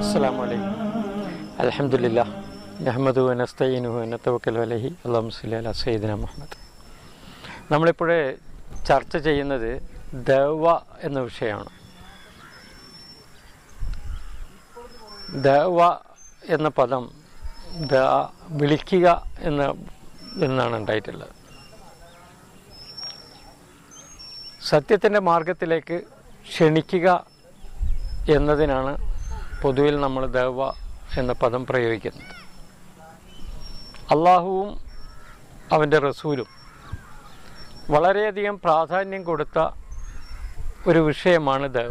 അസ്സാം വലൈക്കും അലഹമുല്ല നഹമ്മദ് നസ്തീനു നത്തവക്കൽ അലഹി അള്ളാഹു സല്ലി അല സയ്യിദിന മുഹമ്മദ് നമ്മളിപ്പോഴേ ചർച്ച ചെയ്യുന്നത് ദവ എന്ന വിഷയമാണ് ദവ എന്ന പദം ദ വിളിക്കുക എന്ന എന്നാണ് ഉണ്ടായിട്ടുള്ളത് സത്യത്തിൻ്റെ മാർഗത്തിലേക്ക് ക്ഷണിക്കുക എന്നതിനാണ് പൊതുവിൽ നമ്മൾ ദവ എന്ന പദം പ്രയോഗിക്കുന്നത് അള്ളാഹുവും അവൻ്റെ റസൂലും വളരെയധികം പ്രാധാന്യം കൊടുത്ത ഒരു വിഷയമാണ് ദവ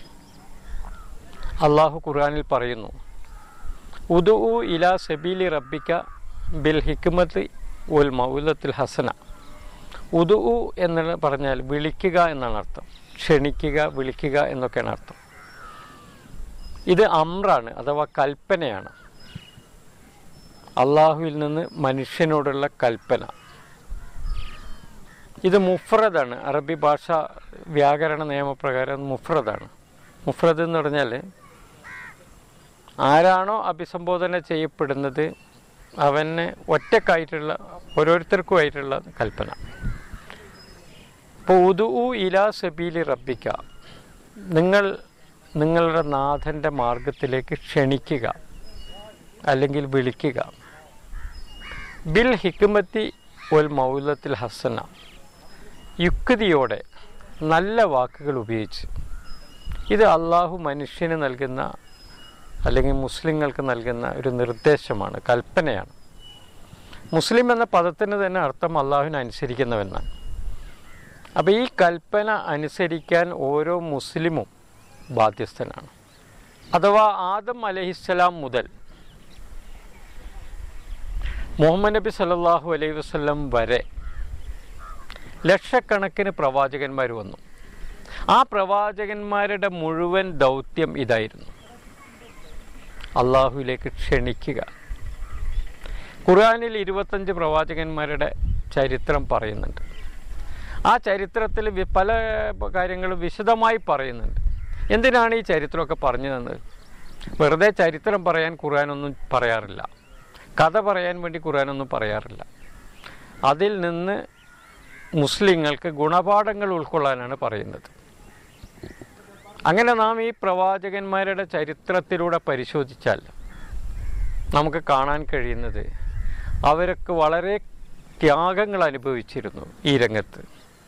അള്ളാഹു ഖുർആനിൽ പറയുന്നു ഉദു ഇല സബീലി റബ്ബിക്ക ബിൽ ഹിക്മത്ത് ഉൽ മൗലത്തിൽ ഹസന ഉദു എന്ന് പറഞ്ഞാൽ വിളിക്കുക എന്നാണ് അർത്ഥം ക്ഷണിക്കുക വിളിക്കുക എന്നൊക്കെയാണ് അർത്ഥം ഇത് അമ്രാണ് അഥവാ കൽപ്പനയാണ് അള്ളാഹുവിൽ നിന്ന് മനുഷ്യനോടുള്ള കൽപ്പന ഇത് മുഫ്രദാണ് അറബി ഭാഷ വ്യാകരണ നിയമപ്രകാരം മുഫ്രദാണ് മുഫ്രദ് എന്ന് പറഞ്ഞാൽ ആരാണോ അഭിസംബോധന ചെയ്യപ്പെടുന്നത് അവന് ഒറ്റക്കായിട്ടുള്ള ഓരോരുത്തർക്കുമായിട്ടുള്ള കൽപ്പന ഇപ്പോൾ ഉദു ഇല സബീലി റബ്ബിക്ക നിങ്ങൾ നിങ്ങളുടെ നാഥൻ്റെ മാർഗത്തിലേക്ക് ക്ഷണിക്കുക അല്ലെങ്കിൽ വിളിക്കുക ബിൽ ഹിക്മത്തി ഒൽ മൗലത്തിൽ ഹസന യുക്തിയോടെ നല്ല വാക്കുകൾ ഉപയോഗിച്ച് ഇത് അള്ളാഹു മനുഷ്യന് നൽകുന്ന അല്ലെങ്കിൽ മുസ്ലിങ്ങൾക്ക് നൽകുന്ന ഒരു നിർദ്ദേശമാണ് കൽപ്പനയാണ് മുസ്ലിം എന്ന പദത്തിന് തന്നെ അർത്ഥം അള്ളാഹുവിനെ അനുസരിക്കുന്നവെന്നാണ് അപ്പോൾ ഈ കൽപ്പന അനുസരിക്കാൻ ഓരോ മുസ്ലിമും ബാധ്യസ്ഥനാണ് അഥവാ ആദം അലഹിസ്സലാം മുതൽ മുഹമ്മദ് നബി സല്ലാഹു അലൈഹി വസ്ലം വരെ ലക്ഷക്കണക്കിന് പ്രവാചകന്മാർ വന്നു ആ പ്രവാചകന്മാരുടെ മുഴുവൻ ദൗത്യം ഇതായിരുന്നു അള്ളാഹുവിലേക്ക് ക്ഷണിക്കുക ഖുർആാനിൽ ഇരുപത്തഞ്ച് പ്രവാചകന്മാരുടെ ചരിത്രം പറയുന്നുണ്ട് ആ ചരിത്രത്തിൽ വി- പല കാര്യങ്ങളും വിശദമായി പറയുന്നുണ്ട് എന്തിനാണ് ഈ ചരിത്രമൊക്കെ പറഞ്ഞു തന്നത് വെറുതെ ചരിത്രം പറയാൻ ഖുർആാനൊന്നും പറയാറില്ല കഥ പറയാൻ വേണ്ടി ഖുർആാനൊന്നും പറയാറില്ല അതിൽ നിന്ന് മുസ്ലിങ്ങൾക്ക് ഗുണപാഠങ്ങൾ ഉൾക്കൊള്ളാനാണ് പറയുന്നത് അങ്ങനെ നാം ഈ പ്രവാചകന്മാരുടെ ചരിത്രത്തിലൂടെ പരിശോധിച്ചാൽ നമുക്ക് കാണാൻ കഴിയുന്നത് അവരൊക്കെ വളരെ ത്യാഗങ്ങൾ അനുഭവിച്ചിരുന്നു ഈ രംഗത്ത്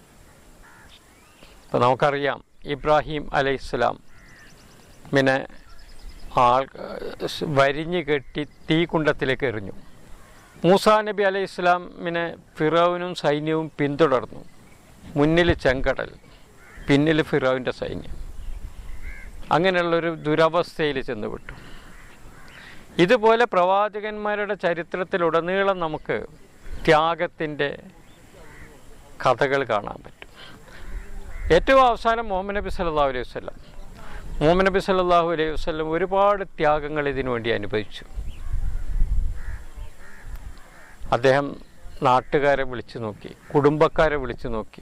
ഇപ്പം നമുക്കറിയാം ഇബ്രാഹിം അലൈഹിസ്സലാം പിന്നെ ആൾ വരിഞ്ഞു കെട്ടി തീകുണ്ടത്തിലേക്ക് എറിഞ്ഞു മൂസാ നബി അലൈഹി ഇസ്ലാമിനെ ഫിറോവിനും സൈന്യവും പിന്തുടർന്നു മുന്നിൽ ചെങ്കടൽ പിന്നിൽ ഫിറോവിൻ്റെ സൈന്യം അങ്ങനെയുള്ളൊരു ദുരവസ്ഥയിൽ ചെന്നുവിട്ടു ഇതുപോലെ പ്രവാചകന്മാരുടെ ചരിത്രത്തിലുടനീളം നമുക്ക് ത്യാഗത്തിൻ്റെ കഥകൾ കാണാൻ പറ്റും ഏറ്റവും അവസാനം മുഹമ്മദ് നബി സല്ലല്ലാഹു അലൈഹി വസല്ലം മുഹമ്മദ് നബി സല്ലല്ലാഹു അലൈഹി വസല്ലം ഒരുപാട് ത്യാഗങ്ങൾ ഇതിനു വേണ്ടി അനുഭവിച്ചു അദ്ദേഹം നാട്ടുകാരെ വിളിച്ചു നോക്കി കുടുംബക്കാരെ വിളിച്ചു നോക്കി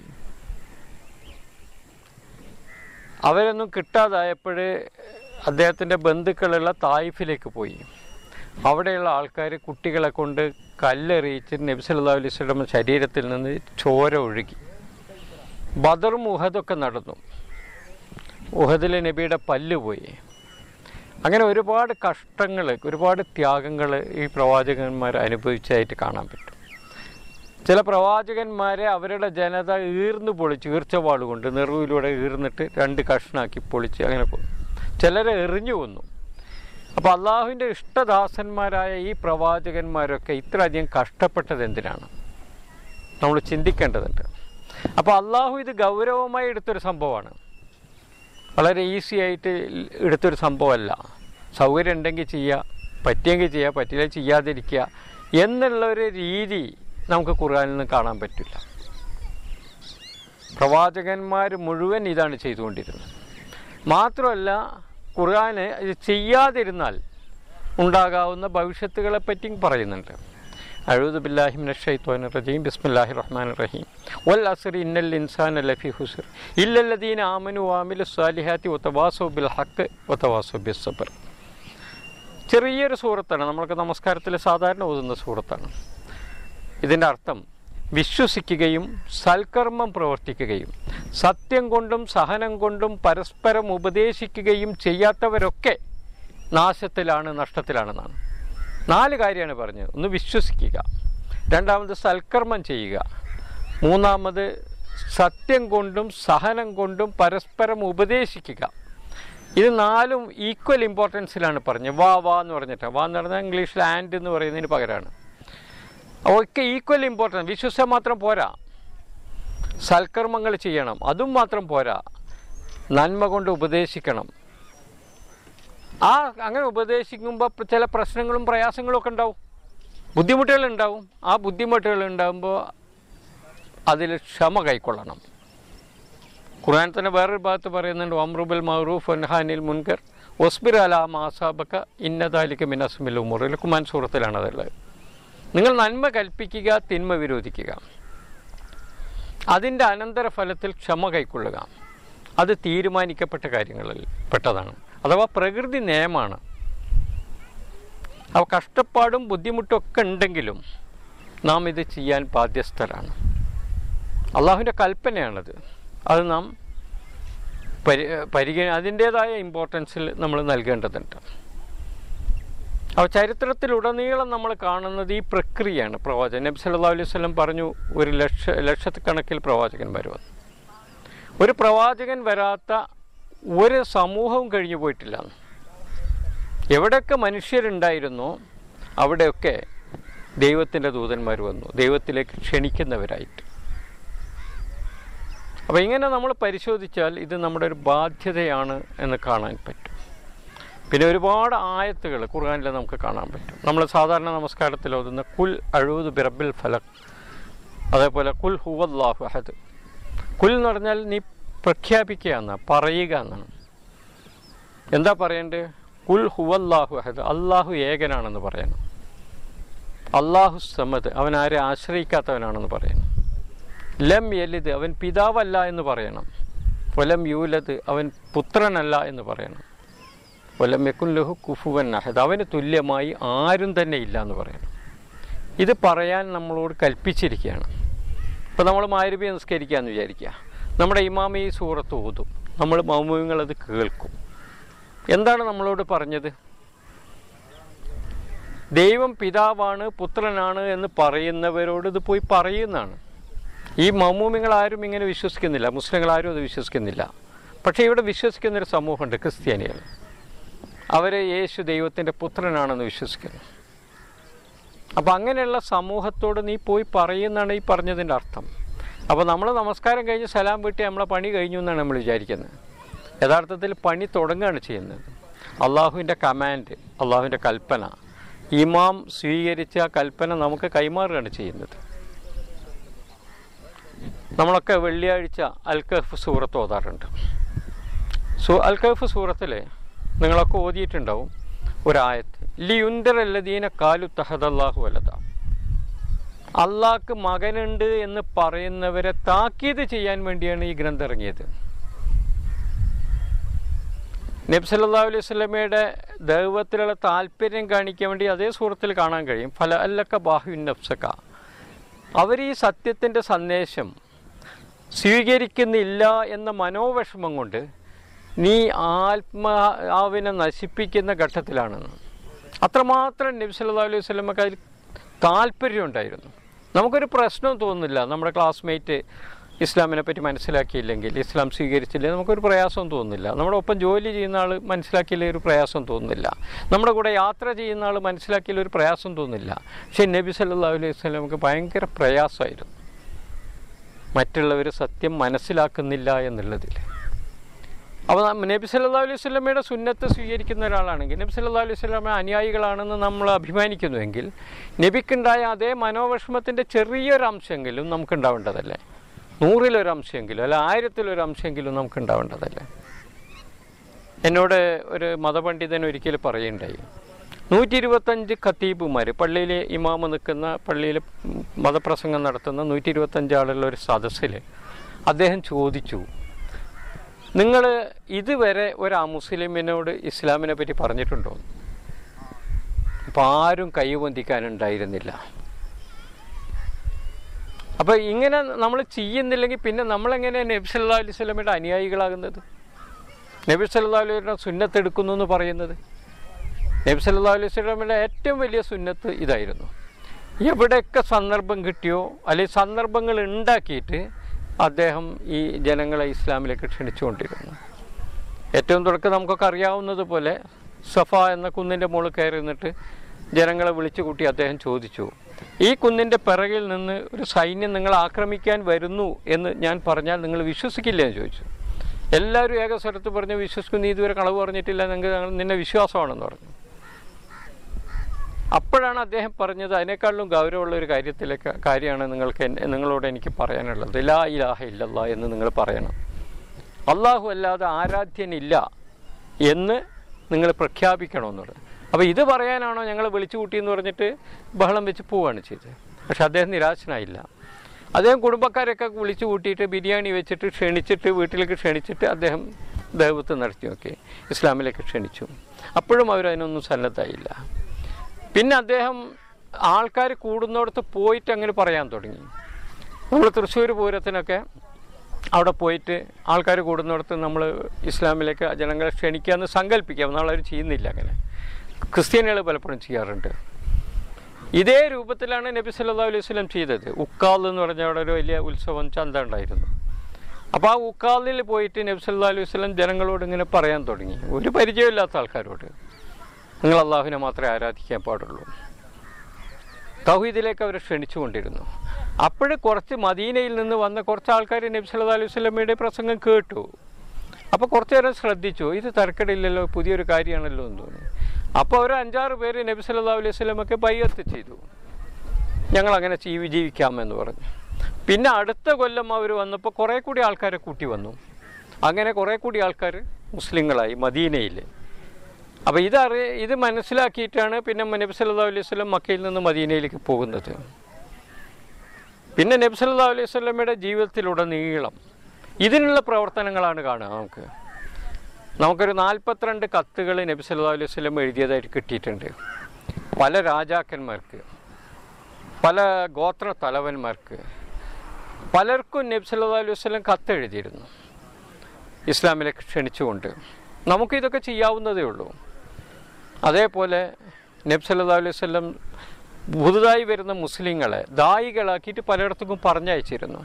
അവരൊന്നും കിട്ടാതായപ്പോൾ അദ്ദേഹത്തിൻ്റെ ബന്ധുക്കളുള്ള തായിഫിലേക്ക് പോയി അവിടെയുള്ള ആൾക്കാർ കുട്ടികളെ കൊണ്ട് കല്ലെറിയിച്ച് നബി സല്ലല്ലാഹു അലൈഹി വസല്ലം ശരീരത്തിൽ നിന്ന് ചോര ഒഴുകി ബദറും ഉഹദൊക്കെ നടന്നു ഉഹദിൽ നബിയുടെ പല്ല് പോയി അങ്ങനെ ഒരുപാട് കഷ്ടങ്ങൾ ഒരുപാട് ത്യാഗങ്ങൾ ഈ പ്രവാചകന്മാർ അനുഭവിച്ചതായിട്ട് കാണാൻ പറ്റും ചില പ്രവാചകന്മാരെ അവരുടെ ജനത ഈർന്നു പൊളിച്ച് ഈർച്ചവാൾ കൊണ്ട് നെറുവിലൂടെ ഈർന്നിട്ട് രണ്ട് കഷ്ണാക്കി പൊളിച്ച് അങ്ങനെ പോകും ചിലരെ എറിഞ്ഞു കൊന്നു അപ്പോൾ അള്ളാഹുവിൻ്റെ ഇഷ്ടദാസന്മാരായ ഈ പ്രവാചകന്മാരൊക്കെ ഇത്രയധികം കഷ്ടപ്പെട്ടത് എന്തിനാണ് നമ്മൾ ചിന്തിക്കേണ്ടതുണ്ട് അപ്പോൾ അള്ളാഹു ഇത് ഗൗരവമായി എടുത്തൊരു സംഭവമാണ് വളരെ ഈസി ആയിട്ട് എടുത്തൊരു സംഭവമല്ല സൗകര്യം ഉണ്ടെങ്കിൽ ചെയ്യുക പറ്റിയെങ്കിൽ ചെയ്യുക പറ്റില്ല ചെയ്യാതിരിക്കുക എന്നുള്ളൊരു രീതി നമുക്ക് ഖുർആനിൽ നിന്ന് കാണാൻ പറ്റില്ല പ്രവാചകന്മാർ മുഴുവൻ ഇതാണ് ചെയ്തുകൊണ്ടിരുന്നത് മാത്രമല്ല ഖുർആന് ഇത് ചെയ്യാതിരുന്നാൽ ഉണ്ടാകാവുന്ന ഭവിഷ്യത്തുകളെ പറ്റിയും പറയുന്നുണ്ട് അഴുദ് ബില്ലാഹി മിന ഷൈത്വാൻ റജീം ബിസ്മില്ലാഹി റഹ്മാൻ റഹീം വൽ അസ്രി ഇന്നൽ ഇൻസാൻ ലഫി ഹുസർ ഇല്ലല്ലദീന ആമനു വാമിലു സാലിഹാത്തി ഒത്തവാസോ ബിൽ ഹക്ക് ഒത്തവാസോ ബിൽ സബർ ചെറിയൊരു സൂറത്താണ് നമ്മൾക്ക് നമസ്കാരത്തിൽ സാധാരണ ഓതുന്ന സൂറത്താണ് ഇതിൻ്റെ അർത്ഥം വിശ്വസിക്കുകയും സൽക്കർമ്മം പ്രവർത്തിക്കുകയും സത്യം കൊണ്ടും സഹനം കൊണ്ടും പരസ്പരം ഉപദേശിക്കുകയും ചെയ്യാത്തവരൊക്കെ നാശത്തിലാണ് നഷ്ടത്തിലാണെന്നാണ് നാല് കാര്യമാണ് പറഞ്ഞത് ഒന്ന് വിശ്വസിക്കുക രണ്ടാമത് സൽക്കർമ്മം ചെയ്യുക മൂന്നാമത് സത്യം കൊണ്ടും സഹനം കൊണ്ടും പരസ്പരം ഉപദേശിക്കുക ഇത് നാലും ഈക്വൽ ഇമ്പോർട്ടൻസിലാണ് പറഞ്ഞത് വാ വാ എന്ന് പറഞ്ഞിട്ട് വാ എന്ന് പറഞ്ഞാൽ ഇംഗ്ലീഷിൽ ആൻഡ് എന്ന് പറയുന്നതിന് പകരമാണ് ഒക്കെ ഈക്വൽ ഇമ്പോർട്ടൻസ് വിശ്വസിച്ചാൽ മാത്രം പോരാ സൽക്കർമ്മങ്ങൾ ചെയ്യണം അതും മാത്രം പോരാ നന്മ കൊണ്ട് ഉപദേശിക്കണം ആ അങ്ങനെ ഉപദേശിക്കുമ്പോൾ ചില പ്രശ്നങ്ങളും പ്രയാസങ്ങളും ഒക്കെ ഉണ്ടാവും ബുദ്ധിമുട്ടുകൾ ഉണ്ടാവും ആ ബുദ്ധിമുട്ടുകൾ ഉണ്ടാകുമ്പോൾ അതിൽ ക്ഷമ കൈക്കൊള്ളണം ഖുർആൻ തന്നെ വേറൊരു ഭാഗത്ത് പറയുന്നുണ്ട് ഒമ്രുബൽ മഹറൂഫ് അൻഹാനിൽ മുൻകർ ഒസ്ബിർ അല മാസാബക്ക ഇന്നതാലിക്ക് മിനസ്മിൽ ഉമർ ലുക്കുമാൻ സൂറത്തിലാണ് അതുള്ളത് നിങ്ങൾ നന്മ കൽപ്പിക്കുക തിന്മ വിരോധിക്കുക അതിൻ്റെ അനന്തരഫലത്തിൽ ക്ഷമ കൈക്കൊള്ളുക അത് തീരുമാനിക്കപ്പെട്ട കാര്യങ്ങളിൽ പെട്ടതാണ് അഥവാ പ്രകൃതി നിയമമാണ് അപ്പോൾ കഷ്ടപ്പാടും ബുദ്ധിമുട്ടും ഒക്കെ ഉണ്ടെങ്കിലും നാം ഇത് ചെയ്യാൻ ബാധ്യസ്ഥരാണ് അള്ളാഹുവിൻ്റെ കൽപ്പനയാണത് അത് നാം പരി പരിഗണ അതിൻ്റേതായ ഇമ്പോർട്ടൻസിൽ നമ്മൾ നൽകേണ്ടതുണ്ട് അപ്പോൾ ചരിത്രത്തിലുടനീളം നമ്മൾ കാണുന്നത് ഈ പ്രക്രിയയാണ് പ്രവാചകൻ നബി സല്ലല്ലാഹു അലൈഹി വസല്ലം പറഞ്ഞു ഒരു ലക്ഷ ലക്ഷക്കണക്കിൽ പ്രവാചകന്മാർ വന്നു ഒരു പ്രവാചകൻ വരാത്ത ഒരു സമൂഹവും കഴിഞ്ഞു പോയിട്ടില്ല എവിടെയൊക്കെ മനുഷ്യരുണ്ടായിരുന്നോ അവിടെയൊക്കെ ദൈവത്തിൻ്റെ ദൂതന്മാർ വന്നു ദൈവത്തിലേക്ക് ക്ഷണിക്കുന്നവരായിട്ട് അപ്പോൾ ഇങ്ങനെ നമ്മൾ പരിശോധിച്ചാൽ ഇത് നമ്മുടെ ഒരു ബാധ്യതയാണ് എന്ന് കാണാൻ പറ്റും പിന്നെ ഒരുപാട് ആയത്തുകൾ ഖുർആാനിൽ നമുക്ക് കാണാൻ പറ്റും നമ്മൾ സാധാരണ നമസ്കാരത്തിൽ ഓതുന്ന കുൽ അഴൂദ് ബിറബിൽ ഫലക് അതേപോലെ കുൽ ഹുവല്ലാഹു അഹദ് കുൽ എന്ന് പറഞ്ഞാൽ നീ പ്രഖ്യാപിക്കുക എന്നാണ് പറയുക എന്നാണ് എന്താ പറയേണ്ടത് കുൽ ഹുവല്ലാഹു അഹദ് അള്ളാഹു ഏകനാണെന്ന് പറയണം അള്ളാഹു സമദ് അവൻ ആരെ ആശ്രയിക്കാത്തവനാണെന്ന് പറയണം ലം യലിദ് അവൻ പിതാവല്ല എന്ന് പറയണം വലം യൂലത് അവൻ പുത്രനല്ല എന്ന് പറയണം വലം യക്കുൻ ലഹു കുഫുവൻ അഹദ് അവന് തുല്യമായി ആരും തന്നെ ഇല്ല എന്ന് പറയണം ഇത് പറയാൻ നമ്മളോട് കൽപ്പിച്ചിരിക്കുകയാണ് ഇപ്പോൾ നമ്മൾ മാരുബി നിസ്കരിക്കാമെന്ന് വിചാരിക്കുക നമ്മുടെ ഇമാമ ഈ സൂറത്ത് ഓതും നമ്മൾ മൗമുങ്ങൾ അത് കേൾക്കും എന്താണ് നമ്മളോട് പറഞ്ഞത് ദൈവം പിതാവാണ് പുത്രനാണ് എന്ന് പറയുന്നവരോട് ഇത് പോയി പറയുന്നതാണ് ഈ മമ്മൂമിങ്ങൾ ആരും ഇങ്ങനെ വിശ്വസിക്കുന്നില്ല മുസ്ലിങ്ങൾ ആരും അത് വിശ്വസിക്കുന്നില്ല പക്ഷേ ഇവിടെ വിശ്വസിക്കുന്നൊരു സമൂഹമുണ്ട് ക്രിസ്ത്യാനികൾ അവർ യേശു ദൈവത്തിൻ്റെ പുത്രനാണെന്ന് വിശ്വസിക്കുന്നു അപ്പോൾ അങ്ങനെയുള്ള സമൂഹത്തോട് നീ പോയി പറയുന്നതാണ് ഈ പറഞ്ഞതിൻ്റെ അർത്ഥം അപ്പോൾ നമ്മൾ നമസ്കാരം കഴിഞ്ഞ് സലാം വീട്ടി നമ്മളെ പണി കഴിഞ്ഞു എന്നാണ് നമ്മൾ വിചാരിക്കുന്നത് യഥാർത്ഥത്തിൽ പണി തുടങ്ങുകയാണ് ചെയ്യുന്നത് അള്ളാഹുവിൻ്റെ കമാൻഡ് അള്ളാഹുവിൻ്റെ കൽപ്പന ഇമാം സ്വീകരിച്ച ആ കൽപ്പന നമുക്ക് കൈമാറുകയാണ് ചെയ്യുന്നത് നമ്മളൊക്കെ വെള്ളിയാഴ്ച അൽ കഹഫ് സൂറത്ത് ഓതാറുണ്ട് സൂ അൽ കഹഫ് സൂറത്തിൽ നിങ്ങളൊക്കെ ഓതിയിട്ടുണ്ടാവും ഒരായത്ത് ലിയുന്തർ അല്ലദീന കാലു തഹദല്ലാഹു അലത അള്ളാഹ്ക്ക് മകനുണ്ട് എന്ന് പറയുന്നവരെ താക്കീത് ചെയ്യാൻ വേണ്ടിയാണ് ഈ ഗ്രന്ഥം ഇറങ്ങിയത് നബി സല്ലല്ലാഹു അലൈഹി സ്വലമയുടെ ദൈവത്തിലുള്ള താല്പര്യം കാണിക്കാൻ വേണ്ടി അതേ സൂറത്തിൽ കാണാൻ കഴിയും ഫല അല്ലക്ക ബാഹുവിൻ നഫ്സക്ക അവർ ഈ സത്യത്തിൻ്റെ സന്ദേശം സ്വീകരിക്കുന്നില്ല എന്ന മനോവിഷമം കൊണ്ട് നീ ആത്മാവിനെ നശിപ്പിക്കുന്ന ഘട്ടത്തിലാണെന്ന് അത്രമാത്രം നബി സല്ലല്ലാഹു അലൈഹി വസല്ലമക്ക് അതിൽ താല്പര്യമുണ്ടായിരുന്നു നമുക്കൊരു പ്രശ്നവും തോന്നുന്നില്ല നമ്മുടെ ക്ലാസ്മേറ്റ് ഇസ്ലാമിനെ പറ്റി മനസ്സിലാക്കിയില്ലെങ്കിൽ ഇസ്ലാം സ്വീകരിച്ചില്ലെങ്കിൽ നമുക്കൊരു പ്രയാസവും തോന്നുന്നില്ല നമ്മുടെ ഒപ്പം ജോലി ചെയ്യുന്ന ആൾ മനസ്സിലാക്കിയില്ലെങ്കിൽ ഒരു പ്രയാസം തോന്നുന്നില്ല നമ്മുടെ കൂടെ യാത്ര ചെയ്യുന്ന ആൾ മനസ്സിലാക്കിയില്ല ഒരു പ്രയാസം തോന്നുന്നില്ല പക്ഷേ നബി സല്ലല്ലാഹു അലൈഹി വസല്ലമക്ക് ഭയങ്കര പ്രയാസമായിരുന്നു മറ്റുള്ളവർ സത്യം മനസ്സിലാക്കുന്നില്ല എന്നുള്ളതിൽ അപ്പോൾ നബി സല്ലല്ലാഹു അലൈഹി സ്വലമയുടെ സുന്നത്ത് സ്വീകരിക്കുന്ന ഒരാളാണെങ്കിൽ നബി സല്ലല്ലാഹു അലൈഹി സ്വലമ അനുയായികളാണെന്ന് നമ്മൾ അഭിമാനിക്കുന്നുവെങ്കിൽ നബിക്കുണ്ടായ അതേ മനോവിഷമത്തിൻ്റെ ചെറിയൊരു അംശമെങ്കിലും നമുക്കുണ്ടാവേണ്ടതല്ലേ നൂറിലൊരു അംശമെങ്കിലും അല്ല ആയിരത്തിലൊരു അംശമെങ്കിലും നമുക്കുണ്ടാവേണ്ടതല്ലേ എന്നോട് ഒരു മതപണ്ഡിതൻ ഒരിക്കൽ പറയുണ്ടായി നൂറ്റി ഇരുപത്തഞ്ച് ഖത്തീബുമാർ പള്ളിയിലെ ഇമാമ നിൽക്കുന്ന പള്ളിയിൽ മതപ്രസംഗം നടത്തുന്ന നൂറ്റി ഇരുപത്തഞ്ച് ആളുള്ള ഒരു സദസ്സിൽ അദ്ദേഹം ചോദിച്ചു നിങ്ങൾ ഇതുവരെ ഒരു അമുസ്ലിമിനോട് ഇസ്ലാമിനെ പറ്റി പറഞ്ഞിട്ടുണ്ടോ അപ്പോൾ ആരും കൈവന്തിക്കാനുണ്ടായിരുന്നില്ല അപ്പോൾ ഇങ്ങനെ നമ്മൾ ചെയ്യുന്നില്ലെങ്കിൽ പിന്നെ നമ്മളെങ്ങനെ നബി സല്ലാ അലൈഹി സ്വലമയുടെ അനുയായികളാകുന്നത് നബി സല്ലാ അലൈഹി സ്വലം സുന്നത്ത് എടുക്കുന്നു എന്ന് പറയുന്നത് നബി സല്ലാ അലൈഹി സ്വലമിൻ്റെ ഏറ്റവും വലിയ സുന്നത്ത് ഇതായിരുന്നു എവിടെയൊക്കെ സന്ദർഭം കിട്ടിയോ അല്ലെങ്കിൽ സന്ദർഭങ്ങൾ ഉണ്ടാക്കിയിട്ട് അദ്ദേഹം ഈ ജനങ്ങളെ ഇസ്ലാമിലേക്ക് ക്ഷണിച്ചുകൊണ്ടിരുന്നു ഏറ്റവും തുടക്കം നമുക്കൊക്കെ അറിയാവുന്നത് പോലെ സഫ എന്ന കുന്നിൻ്റെ മുകളിൽ കയറി നിന്നിട്ട് ജനങ്ങളെ വിളിച്ചു കൂട്ടി അദ്ദേഹം ചോദിച്ചു ഈ കുന്നിൻ്റെ പിറകിൽ നിന്ന് ഒരു സൈന്യം നിങ്ങൾ ആക്രമിക്കാൻ വരുന്നു എന്ന് ഞാൻ പറഞ്ഞാൽ നിങ്ങൾ വിശ്വസിക്കില്ല എന്ന് ചോദിച്ചു എല്ലാവരും ഏക സ്വരത്ത് പറഞ്ഞു വിശ്വസിക്കും നീ ഇതുവരെ കളവ് പറഞ്ഞിട്ടില്ല നിങ്ങൾക്ക് നിന്നെ വിശ്വാസമാണെന്ന് പറഞ്ഞു അപ്പോഴാണ് അദ്ദേഹം പറഞ്ഞത് അതിനേക്കാളും ഗൗരവമുള്ള ഒരു കാര്യത്തിലേക്ക് കാര്യമാണ് നിങ്ങൾക്ക് എന്നെ- നിങ്ങളോട് എനിക്ക് പറയാനുള്ളത് ലാ ഇലാഹ ഇല്ലല്ലാ എന്ന് നിങ്ങൾ പറയണം അള്ളാഹു അല്ലാതെ ആരാധ്യനില്ല എന്ന് നിങ്ങൾ പ്രഖ്യാപിക്കണമെന്നുള്ളത് അപ്പോൾ ഇത് പറയാനാണോ ഞങ്ങൾ വിളിച്ചു കൂട്ടിയെന്ന് പറഞ്ഞിട്ട് ബഹളം വെച്ച് പോവുകയാണ് ചെയ്തത് പക്ഷെ അദ്ദേഹം നിരാശനായില്ല അദ്ദേഹം കുടുംബക്കാരൊക്കെ വിളിച്ചു കൂട്ടിയിട്ട് ബിരിയാണി വെച്ചിട്ട് ക്ഷണിച്ചിട്ട് വീട്ടിലേക്ക് ക്ഷണിച്ചിട്ട് അദ്ദേഹം ദൈവത്ത് നടത്തി നോക്കി ഇസ്ലാമിലേക്ക് ക്ഷണിച്ചു അപ്പോഴും അവരതിനൊന്നും സന്നദ്ധായില്ല പിന്നെ അദ്ദേഹം ആൾക്കാർ കൂടുന്നിടത്ത് പോയിട്ട് അങ്ങനെ പറയാൻ തുടങ്ങി നമ്മൾ തൃശ്ശൂർ പൂരത്തിനൊക്കെ അവിടെ പോയിട്ട് ആൾക്കാർ കൂടുന്നിടത്ത് നമ്മൾ ഇസ്ലാമിലേക്ക് ജനങ്ങളെ ക്ഷണിക്കാമെന്ന് സങ്കല്പിക്കാം നാളെ ചെയ്യുന്നില്ല അങ്ങനെ ക്രിസ്ത്യാനികൾ പലപ്പോഴും ചെയ്യാറുണ്ട് ഇതേ രൂപത്തിലാണ് നബി സല്ലല്ലാഹു അലൈഹി വസല്ലം ചെയ്തത് ഉക്കാൽ എന്ന് പറഞ്ഞ അവിടെ ഒരു വലിയ ഉത്സവം ചന്ത ഉണ്ടായിരുന്നു അപ്പോൾ ആ ഉക്കാലിൽ പോയിട്ട് നബി സല്ലല്ലാഹു അലൈഹി വസല്ലം ജനങ്ങളോട് ഇങ്ങനെ പറയാൻ തുടങ്ങി ഒരു പരിചയമില്ലാത്ത ആൾക്കാരോട് നിങ്ങൾ അള്ളാഹുവിനെ മാത്രമേ ആരാധിക്കാൻ പാടുള്ളൂ തൗഹീദിലേക്ക് അവരെ ക്ഷണിച്ചുകൊണ്ടിരുന്നു അപ്പോഴ് കുറച്ച് മദീനയിൽ നിന്ന് വന്ന കുറച്ച് ആൾക്കാർ നബി സല്ലല്ലാഹു അലൈഹി വസല്ലമയുടെ പ്രസംഗം കേട്ടു അപ്പോൾ കുറച്ച് നേരം ശ്രദ്ധിച്ചു ഇത് തരക്കടില്ലല്ലോ പുതിയൊരു കാര്യമാണല്ലോ എന്ന് തോന്നി അപ്പോൾ ഒരു അഞ്ചാറ് പേര് നബി സല്ലല്ലാഹു അലൈഹി വസല്ലമൊക്കെ ബയ്യത്ത് ചെയ്തു ഞങ്ങൾ അങ്ങനെ ജീവി ജീവിക്കാമെന്ന് പറഞ്ഞു പിന്നെ അടുത്ത കൊല്ലം അവർ വന്നപ്പോൾ കുറേ കൂടി ആൾക്കാരെ കൂട്ടി വന്നു അങ്ങനെ കുറേ കൂടി ആൾക്കാർ മുസ്ലിങ്ങളായി മദീനയിൽ അപ്പോൾ ഇതറി ഇത് മനസ്സിലാക്കിയിട്ടാണ് പിന്നെ നബി സല്ലല്ലാഹു അലൈഹി വസല്ലം മക്കയിൽ നിന്ന് മദീനയിലേക്ക് പോകുന്നത് പിന്നെ നബി സല്ലല്ലാഹു അലൈഹി വസല്ലമയുടെ ജീവിതത്തിലുടനീളം ഇതിനുള്ള പ്രവർത്തനങ്ങളാണ് കാണുക നമുക്ക് നമുക്കൊരു നാൽപ്പത്തിരണ്ട് കത്തുകൾ നബി സല്ലല്ലാഹു അലൈഹി വസല്ലം എഴുതിയതായിട്ട് കിട്ടിയിട്ടുണ്ട് പല രാജാക്കന്മാർക്ക് പല ഗോത്ര തലവന്മാർക്ക് പലർക്കും നബി സല്ലല്ലാഹു അലൈഹി വസല്ലം കത്ത് എഴുതിയിരുന്നു ഇസ്ലാമിലേക്ക് ക്ഷണിച്ചുകൊണ്ട് നമുക്കിതൊക്കെ ചെയ്യാവുന്നതേ ഉള്ളൂ അതേപോലെ നബി സല്ലല്ലാഹു അലൈഹി വസല്ലം പുതുതായി വരുന്ന മുസ്ലിങ്ങളെ ദായികളാക്കിയിട്ട് പലയിടത്തും പറഞ്ഞയച്ചിരുന്നു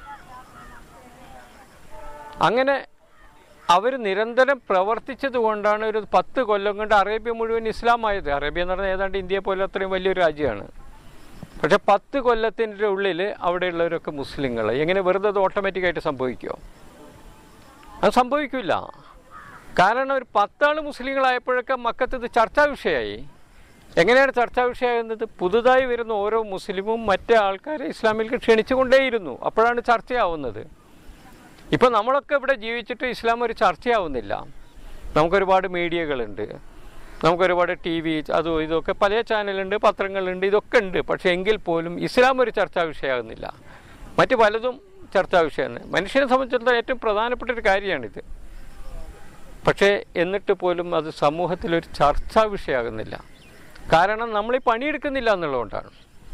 അങ്ങനെ അവർ നിരന്തരം പ്രവർത്തിച്ചത് കൊണ്ടാണ് ഒരു പത്ത് കൊല്ലം കൊണ്ട് അറേബ്യ മുഴുവൻ ഇസ്ലാമായത് അറേബ്യ എന്ന് പറഞ്ഞാൽ ഏതാണ്ട് ഇന്ത്യയെ പോലെ അത്രയും വലിയൊരു രാജ്യമാണ് പക്ഷെ പത്ത് കൊല്ലത്തിൻ്റെ ഉള്ളിൽ അവിടെയുള്ളവരൊക്കെ മുസ്ലിങ്ങൾ എങ്ങനെ വെറുതെ അത് ഓട്ടോമാറ്റിക്കായിട്ട് സംഭവിക്കുമോ അത് സംഭവിക്കില്ല കാരണം ഒരു പത്താൾ മുസ്ലിങ്ങളായപ്പോഴൊക്കെ മക്കത്ത് ഇത് ചർച്ചാ വിഷയമായി എങ്ങനെയാണ് ചർച്ചാ വിഷയമാകുന്നത് പുതുതായി വരുന്ന ഓരോ മുസ്ലിമും മറ്റേ ആൾക്കാരെ ഇസ്ലാമിലേക്ക് ക്ഷണിച്ചുകൊണ്ടേയിരുന്നു അപ്പോഴാണ് ചർച്ചയാവുന്നത് ഇപ്പം നമ്മളൊക്കെ ഇവിടെ ജീവിച്ചിട്ട് ഇസ്ലാം ഒരു ചർച്ചയാവുന്നില്ല നമുക്കൊരുപാട് മീഡിയകളുണ്ട് നമുക്കൊരുപാട് ടി വി അതും ഇതൊക്കെ പല ചാനലുണ്ട് പത്രങ്ങളുണ്ട് ഇതൊക്കെ ഉണ്ട് പക്ഷേ എങ്കിൽ പോലും ഇസ്ലാം ഒരു ചർച്ചാ വിഷയമാകുന്നില്ല മറ്റ് പലതും ചർച്ചാ വിഷയമാണ് മനുഷ്യനെ സംബന്ധിച്ചിടത്തോളം ഏറ്റവും പ്രധാനപ്പെട്ട ഒരു കാര്യമാണിത് പക്ഷേ എന്നിട്ട് പോലും അത് സമൂഹത്തിലൊരു ചർച്ചാ വിഷയമാകുന്നില്ല കാരണം നമ്മൾ ഈ പണിയെടുക്കുന്നില്ല എന്നുള്ളതുകൊണ്ടാണ്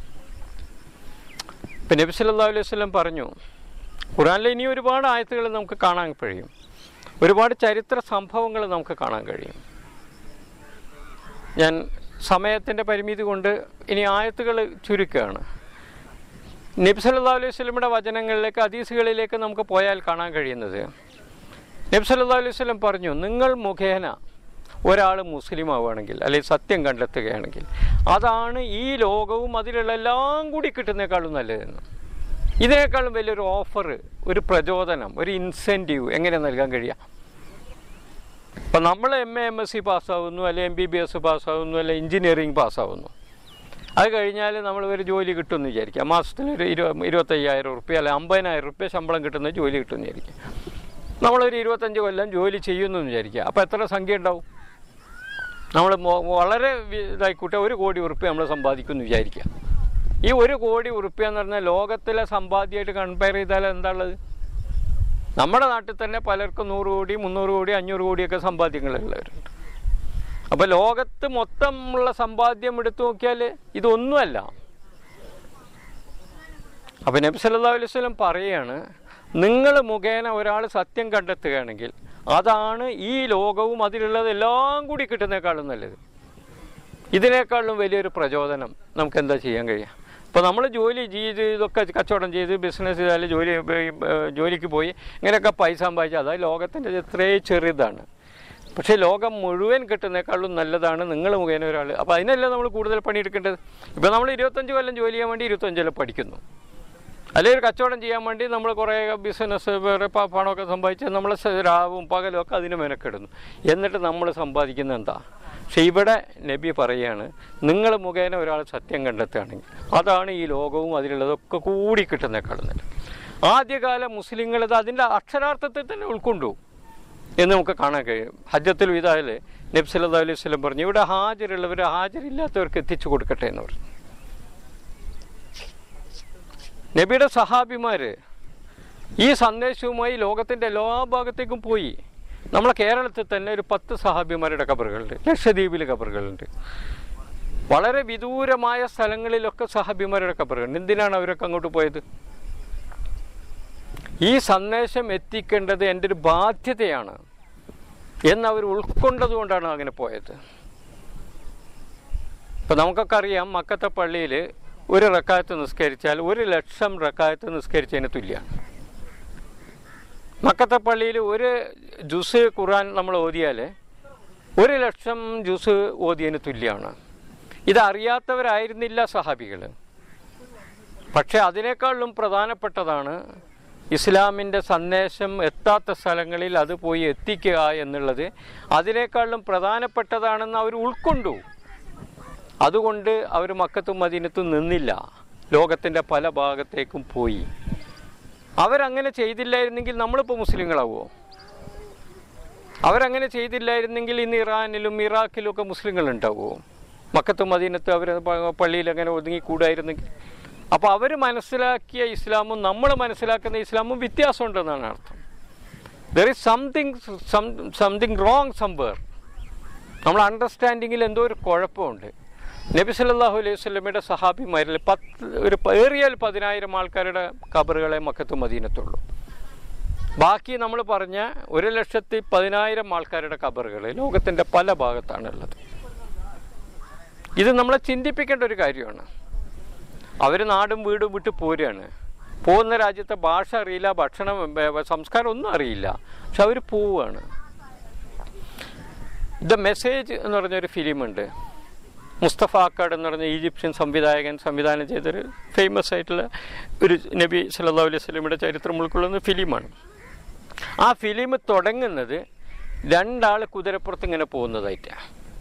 ഇപ്പം നബി സല്ലല്ലാഹു അലൈഹി വസല്ലം പറഞ്ഞു ഖുറാനിലെ ഇനി ഒരുപാട് ആയത്തുകൾ നമുക്ക് കാണാൻ കഴിയും ഒരുപാട് ചരിത്ര സംഭവങ്ങൾ നമുക്ക് കാണാൻ കഴിയും ഞാൻ സമയത്തിൻ്റെ പരിമിതി കൊണ്ട് ഇനി ആയത്തുകൾ ചുരുക്കുകയാണ് നബി സല്ലല്ലാഹു അലൈഹി വസല്ലമയുടെ വചനങ്ങളിലേക്ക് ഹദീസുകളിലേക്ക് നമുക്ക് പോയാൽ കാണാൻ കഴിയുന്നത് നബി സല്ലല്ലാഹു അലൈഹി വസല്ലം പറഞ്ഞു നിങ്ങൾ മുഖേന ഒരാൾ മുസ്ലിം ആവുകയാണെങ്കിൽ അല്ലെങ്കിൽ സത്യം കണ്ടെത്തുകയാണെങ്കിൽ അതാണ് ഈ ലോകവും അതിലുള്ള എല്ലാം കൂടി കിട്ടുന്നേക്കാളും നല്ലതെന്ന് ഇതിനേക്കാളും വലിയൊരു ഓഫർ ഒരു പ്രചോദനം ഒരു ഇൻസെൻറ്റീവ് എങ്ങനെ നൽകാൻ കഴിയാം ഇപ്പം നമ്മൾ M A M S C പാസ്സാവുന്നു അല്ലെ എം ബി ബി എസ് പാസ്സാവുന്നു അല്ലെ എഞ്ചിനീയറിംഗ് പാസ്സാവുന്നു അത് കഴിഞ്ഞാൽ നമ്മൾ ഒരു ജോലി കിട്ടുമെന്ന് വിചാരിക്കാം മാസത്തിൽ ഒരു ഇരു ഇരുപത്തയ്യായിരം റുപ്യ അല്ലെ അമ്പതിനായിരം റുപ്യ ശമ്പളം കിട്ടുന്ന ജോലി കിട്ടുമെന്ന് വിചാരിക്കാം നമ്മളൊരു ഇരുപത്തഞ്ച് കൊല്ലം ജോലി ചെയ്യുന്നു എന്ന് വിചാരിക്കുക അപ്പോൾ എത്ര സംഖ്യ ഉണ്ടാവും നമ്മൾ വളരെ വി- ഇതായിക്കോട്ടെ ഒരു കോടി ഉറുപ്പ്യ നമ്മൾ സമ്പാദിക്കുമെന്ന് വിചാരിക്കുക ഈ ഒരു കോടി ഉറുപ്പ്യ എന്ന് പറഞ്ഞാൽ ലോകത്തിലെ സമ്പാദ്യമായിട്ട് കമ്പയർ ചെയ്താൽ എന്താ ഉള്ളത് നമ്മുടെ നാട്ടിൽ തന്നെ പലർക്കും നൂറ് കോടി മുന്നൂറ് കോടി അഞ്ഞൂറ് കോടിയൊക്കെ സമ്പാദ്യങ്ങളുള്ളവരുണ്ട് അപ്പോൾ ലോകത്ത് മൊത്തമുള്ള സമ്പാദ്യം എടുത്തു നോക്കിയാൽ ഇതൊന്നുമല്ല അപ്പം നബി സല്ലല്ലാഹു അലൈഹി വസല്ലം പറയാണ് നിങ്ങൾ മുഖേന ഒരാൾ സത്യം കണ്ടെത്തുകയാണെങ്കിൽ അതാണ് ഈ ലോകവും അതിലുള്ളത് എല്ലാം കൂടി കിട്ടുന്നേക്കാളും നല്ലത് ഇതിനേക്കാളും വലിയൊരു പ്രചോദനം നമുക്ക് എന്താ ചെയ്യാൻ കഴിയുക ഇപ്പോൾ നമ്മൾ ജോലി ചെയ്ത് ഇതൊക്കെ കച്ചവടം ചെയ്ത് ബിസിനസ് ചെയ്താൽ ജോലി ഏഹ് ജോലിക്ക് പോയി ഇങ്ങനെയൊക്കെ പൈസ സമ്പാദിച്ചാൽ അത് ലോകത്തിൻ്റെ എത്രയും ചെറുതാണ് പക്ഷേ ലോകം മുഴുവൻ കിട്ടുന്നേക്കാളും നല്ലതാണ് നിങ്ങൾ മുഖേന ഒരാൾ അപ്പോൾ അതിനല്ല നമ്മൾ കൂടുതൽ പണിയെടുക്കേണ്ടത് ഇപ്പോൾ നമ്മൾ ഇരുപത്തഞ്ച് കൊല്ലം ജോലി ചെയ്യാൻ വേണ്ടി ഇരുപത്തഞ്ച് കൊല്ലം പഠിക്കുന്നു അല്ലെങ്കിൽ ഒരു കച്ചവടം ചെയ്യാൻ വേണ്ടി നമ്മൾ കുറേ ബിസിനസ് വേറെ പ- പണമൊക്കെ സമ്പാദിച്ച് നമ്മൾ രാവും പകലും ഒക്കെ അതിന് മെനക്കെടുന്നു എന്നിട്ട് നമ്മൾ സമ്പാദിക്കുന്നത് എന്താ പക്ഷെ ഇവിടെ നബി പറയാണ് നിങ്ങൾ മുഖേന ഒരാൾ സത്യം കണ്ടെത്തുകയാണെങ്കിൽ അതാണ് ഈ ലോകവും അതിലുള്ളതൊക്കെ കൂടി കിട്ടുന്നേക്കാളും നല്ലത് ആദ്യകാല മുസ്ലിങ്ങൾ ഇത് അതിൻ്റെ അക്ഷരാർത്ഥത്തിൽ തന്നെ ഉൾക്കൊണ്ടു എന്ന് നമുക്ക് കാണാൻ കഴിയും ഹജ്ജത്തിൽ വിതാല് നബി സല്ലല്ലാഹു അലൈഹി വസല്ലം പറഞ്ഞു ഇവിടെ ഹാജരുള്ളവർ ഹാജരില്ലാത്തവർക്ക് എത്തിച്ചു കൊടുക്കട്ടെ എന്ന് പറഞ്ഞു നബിയുടെ സഹാബിമാര് ഈ സന്ദേശവുമായി ലോകത്തിൻ്റെ എല്ലാ ഭാഗത്തേക്കും പോയി നമ്മളെ കേരളത്തിൽ തന്നെ ഒരു പത്ത് സഹാബിമാരുടെ കബറുകളുണ്ട് ലക്ഷദ്വീപിൽ കബറുകളുണ്ട് വളരെ വിദൂരമായ സ്ഥലങ്ങളിലൊക്കെ സഹാബിമാരുടെ കബറുകളുണ്ട് എന്തിനാണ് അവരൊക്കെ അങ്ങോട്ട് പോയത് ഈ സന്ദേശം എത്തിക്കേണ്ടത് എൻ്റെ ഒരു ബാധ്യതയാണ് എന്നവർ ഉൾക്കൊണ്ടത് കൊണ്ടാണ് അങ്ങനെ പോയത് ഇപ്പം നമുക്കൊക്കെ അറിയാം മക്കത്തെ പള്ളിയിൽ ഒരു റക്കായത്ത് നിസ്കരിച്ചാൽ ഒരു ലക്ഷം റക്കായത്ത് നിസ്കരിച്ചതിന് തുല്യമാണ് മക്കത്തെ പള്ളിയിൽ ഒരു ജുസ് ഖുർആൻ നമ്മൾ ഓതിയാൽ ഒരു ലക്ഷം ജുസ് ഓതിയതിന് തുല്യമാണ് ഇതറിയാത്തവരായിരുന്നില്ല സഹാബികൾ പക്ഷേ അതിനേക്കാളും പ്രധാനപ്പെട്ടതാണ് ഇസ്ലാമിൻ്റെ സന്ദേശം എത്താത്ത സ്ഥലങ്ങളിൽ അത് പോയി എത്തിക്കുക എന്നുള്ളത് അതിനേക്കാളും പ്രധാനപ്പെട്ടതാണെന്ന് അവർ ഉൾക്കൊണ്ടു അതുകൊണ്ട് അവർ മക്കത്തും മദീനത്തും നിന്നില്ല ലോകത്തിൻ്റെ പല ഭാഗത്തേക്കും പോയി അവരങ്ങനെ ചെയ്തില്ലായിരുന്നെങ്കിൽ നമ്മളിപ്പോൾ മുസ്ലിങ്ങളാവുമോ അവരങ്ങനെ ചെയ്തില്ലായിരുന്നെങ്കിൽ ഇന്ന് ഇറാനിലും ഇറാഖിലും ഒക്കെ മുസ്ലിങ്ങൾ ഉണ്ടാവുമോ മക്കത്തും മദീനത്തും അവർ പള്ളിയിൽ അങ്ങനെ ഒതുങ്ങിക്കൂടായിരുന്നെങ്കിൽ അപ്പോൾ അവർ മനസ്സിലാക്കിയ ഇസ്ലാമും നമ്മൾ മനസ്സിലാക്കുന്ന ഇസ്ലാമും വ്യത്യാസമുണ്ടെന്നാണ് അർത്ഥം there is something something wrong somewhere നമ്മൾ അണ്ടർസ്റ്റാൻഡിങ്ങിൽ എന്തോ ഒരു കുഴപ്പമുണ്ട് നബി സല്ലല്ലാഹു അലൈഹി വസല്ലമയുടെ സഹാബിമാരിൽ പത്ത് ഒരു ഏറിയാൽ പതിനായിരം ആൾക്കാരുടെ കബറുകളെ മക്കത്തും മദീനത്തുള്ളൂ ബാക്കി നമ്മൾ പറഞ്ഞ ഒരു ലക്ഷത്തി പതിനായിരം ആൾക്കാരുടെ കബറുകൾ ലോകത്തിൻ്റെ പല ഭാഗത്താണുള്ളത് ഇത് നമ്മളെ ചിന്തിപ്പിക്കേണ്ട ഒരു കാര്യമാണ് അവർ നാടും വീടും വിട്ട് പോരുകയാണ് പോകുന്ന രാജ്യത്തെ ഭാഷ അറിയില്ല ഭക്ഷണം ഏ, സംസ്കാരം ഒന്നും അറിയില്ല പക്ഷെ അവർ പോവുകയാണ് ദ മെസ്സേജ് എന്ന് പറഞ്ഞൊരു ഫിലിമുണ്ട് മുസ്തഫ അക്കാഡ് എന്ന് പറഞ്ഞ ഈജിപ്ഷ്യൻ സംവിധായകൻ സംവിധാനം ചെയ്തൊരു ഫേമസ് ആയിട്ടുള്ള ഒരു നബി സല്ലല്ലാഹു അലൈഹി വസല്ലമയുടെ ചരിത്രം ഉൾക്കൊള്ളുന്ന ഫിലിമാണ് ആ ഫിലിം തുടങ്ങുന്നത് രണ്ടാൾ കുതിരപ്പുറത്ത് ഇങ്ങനെ പോകുന്നതായിട്ടാണ്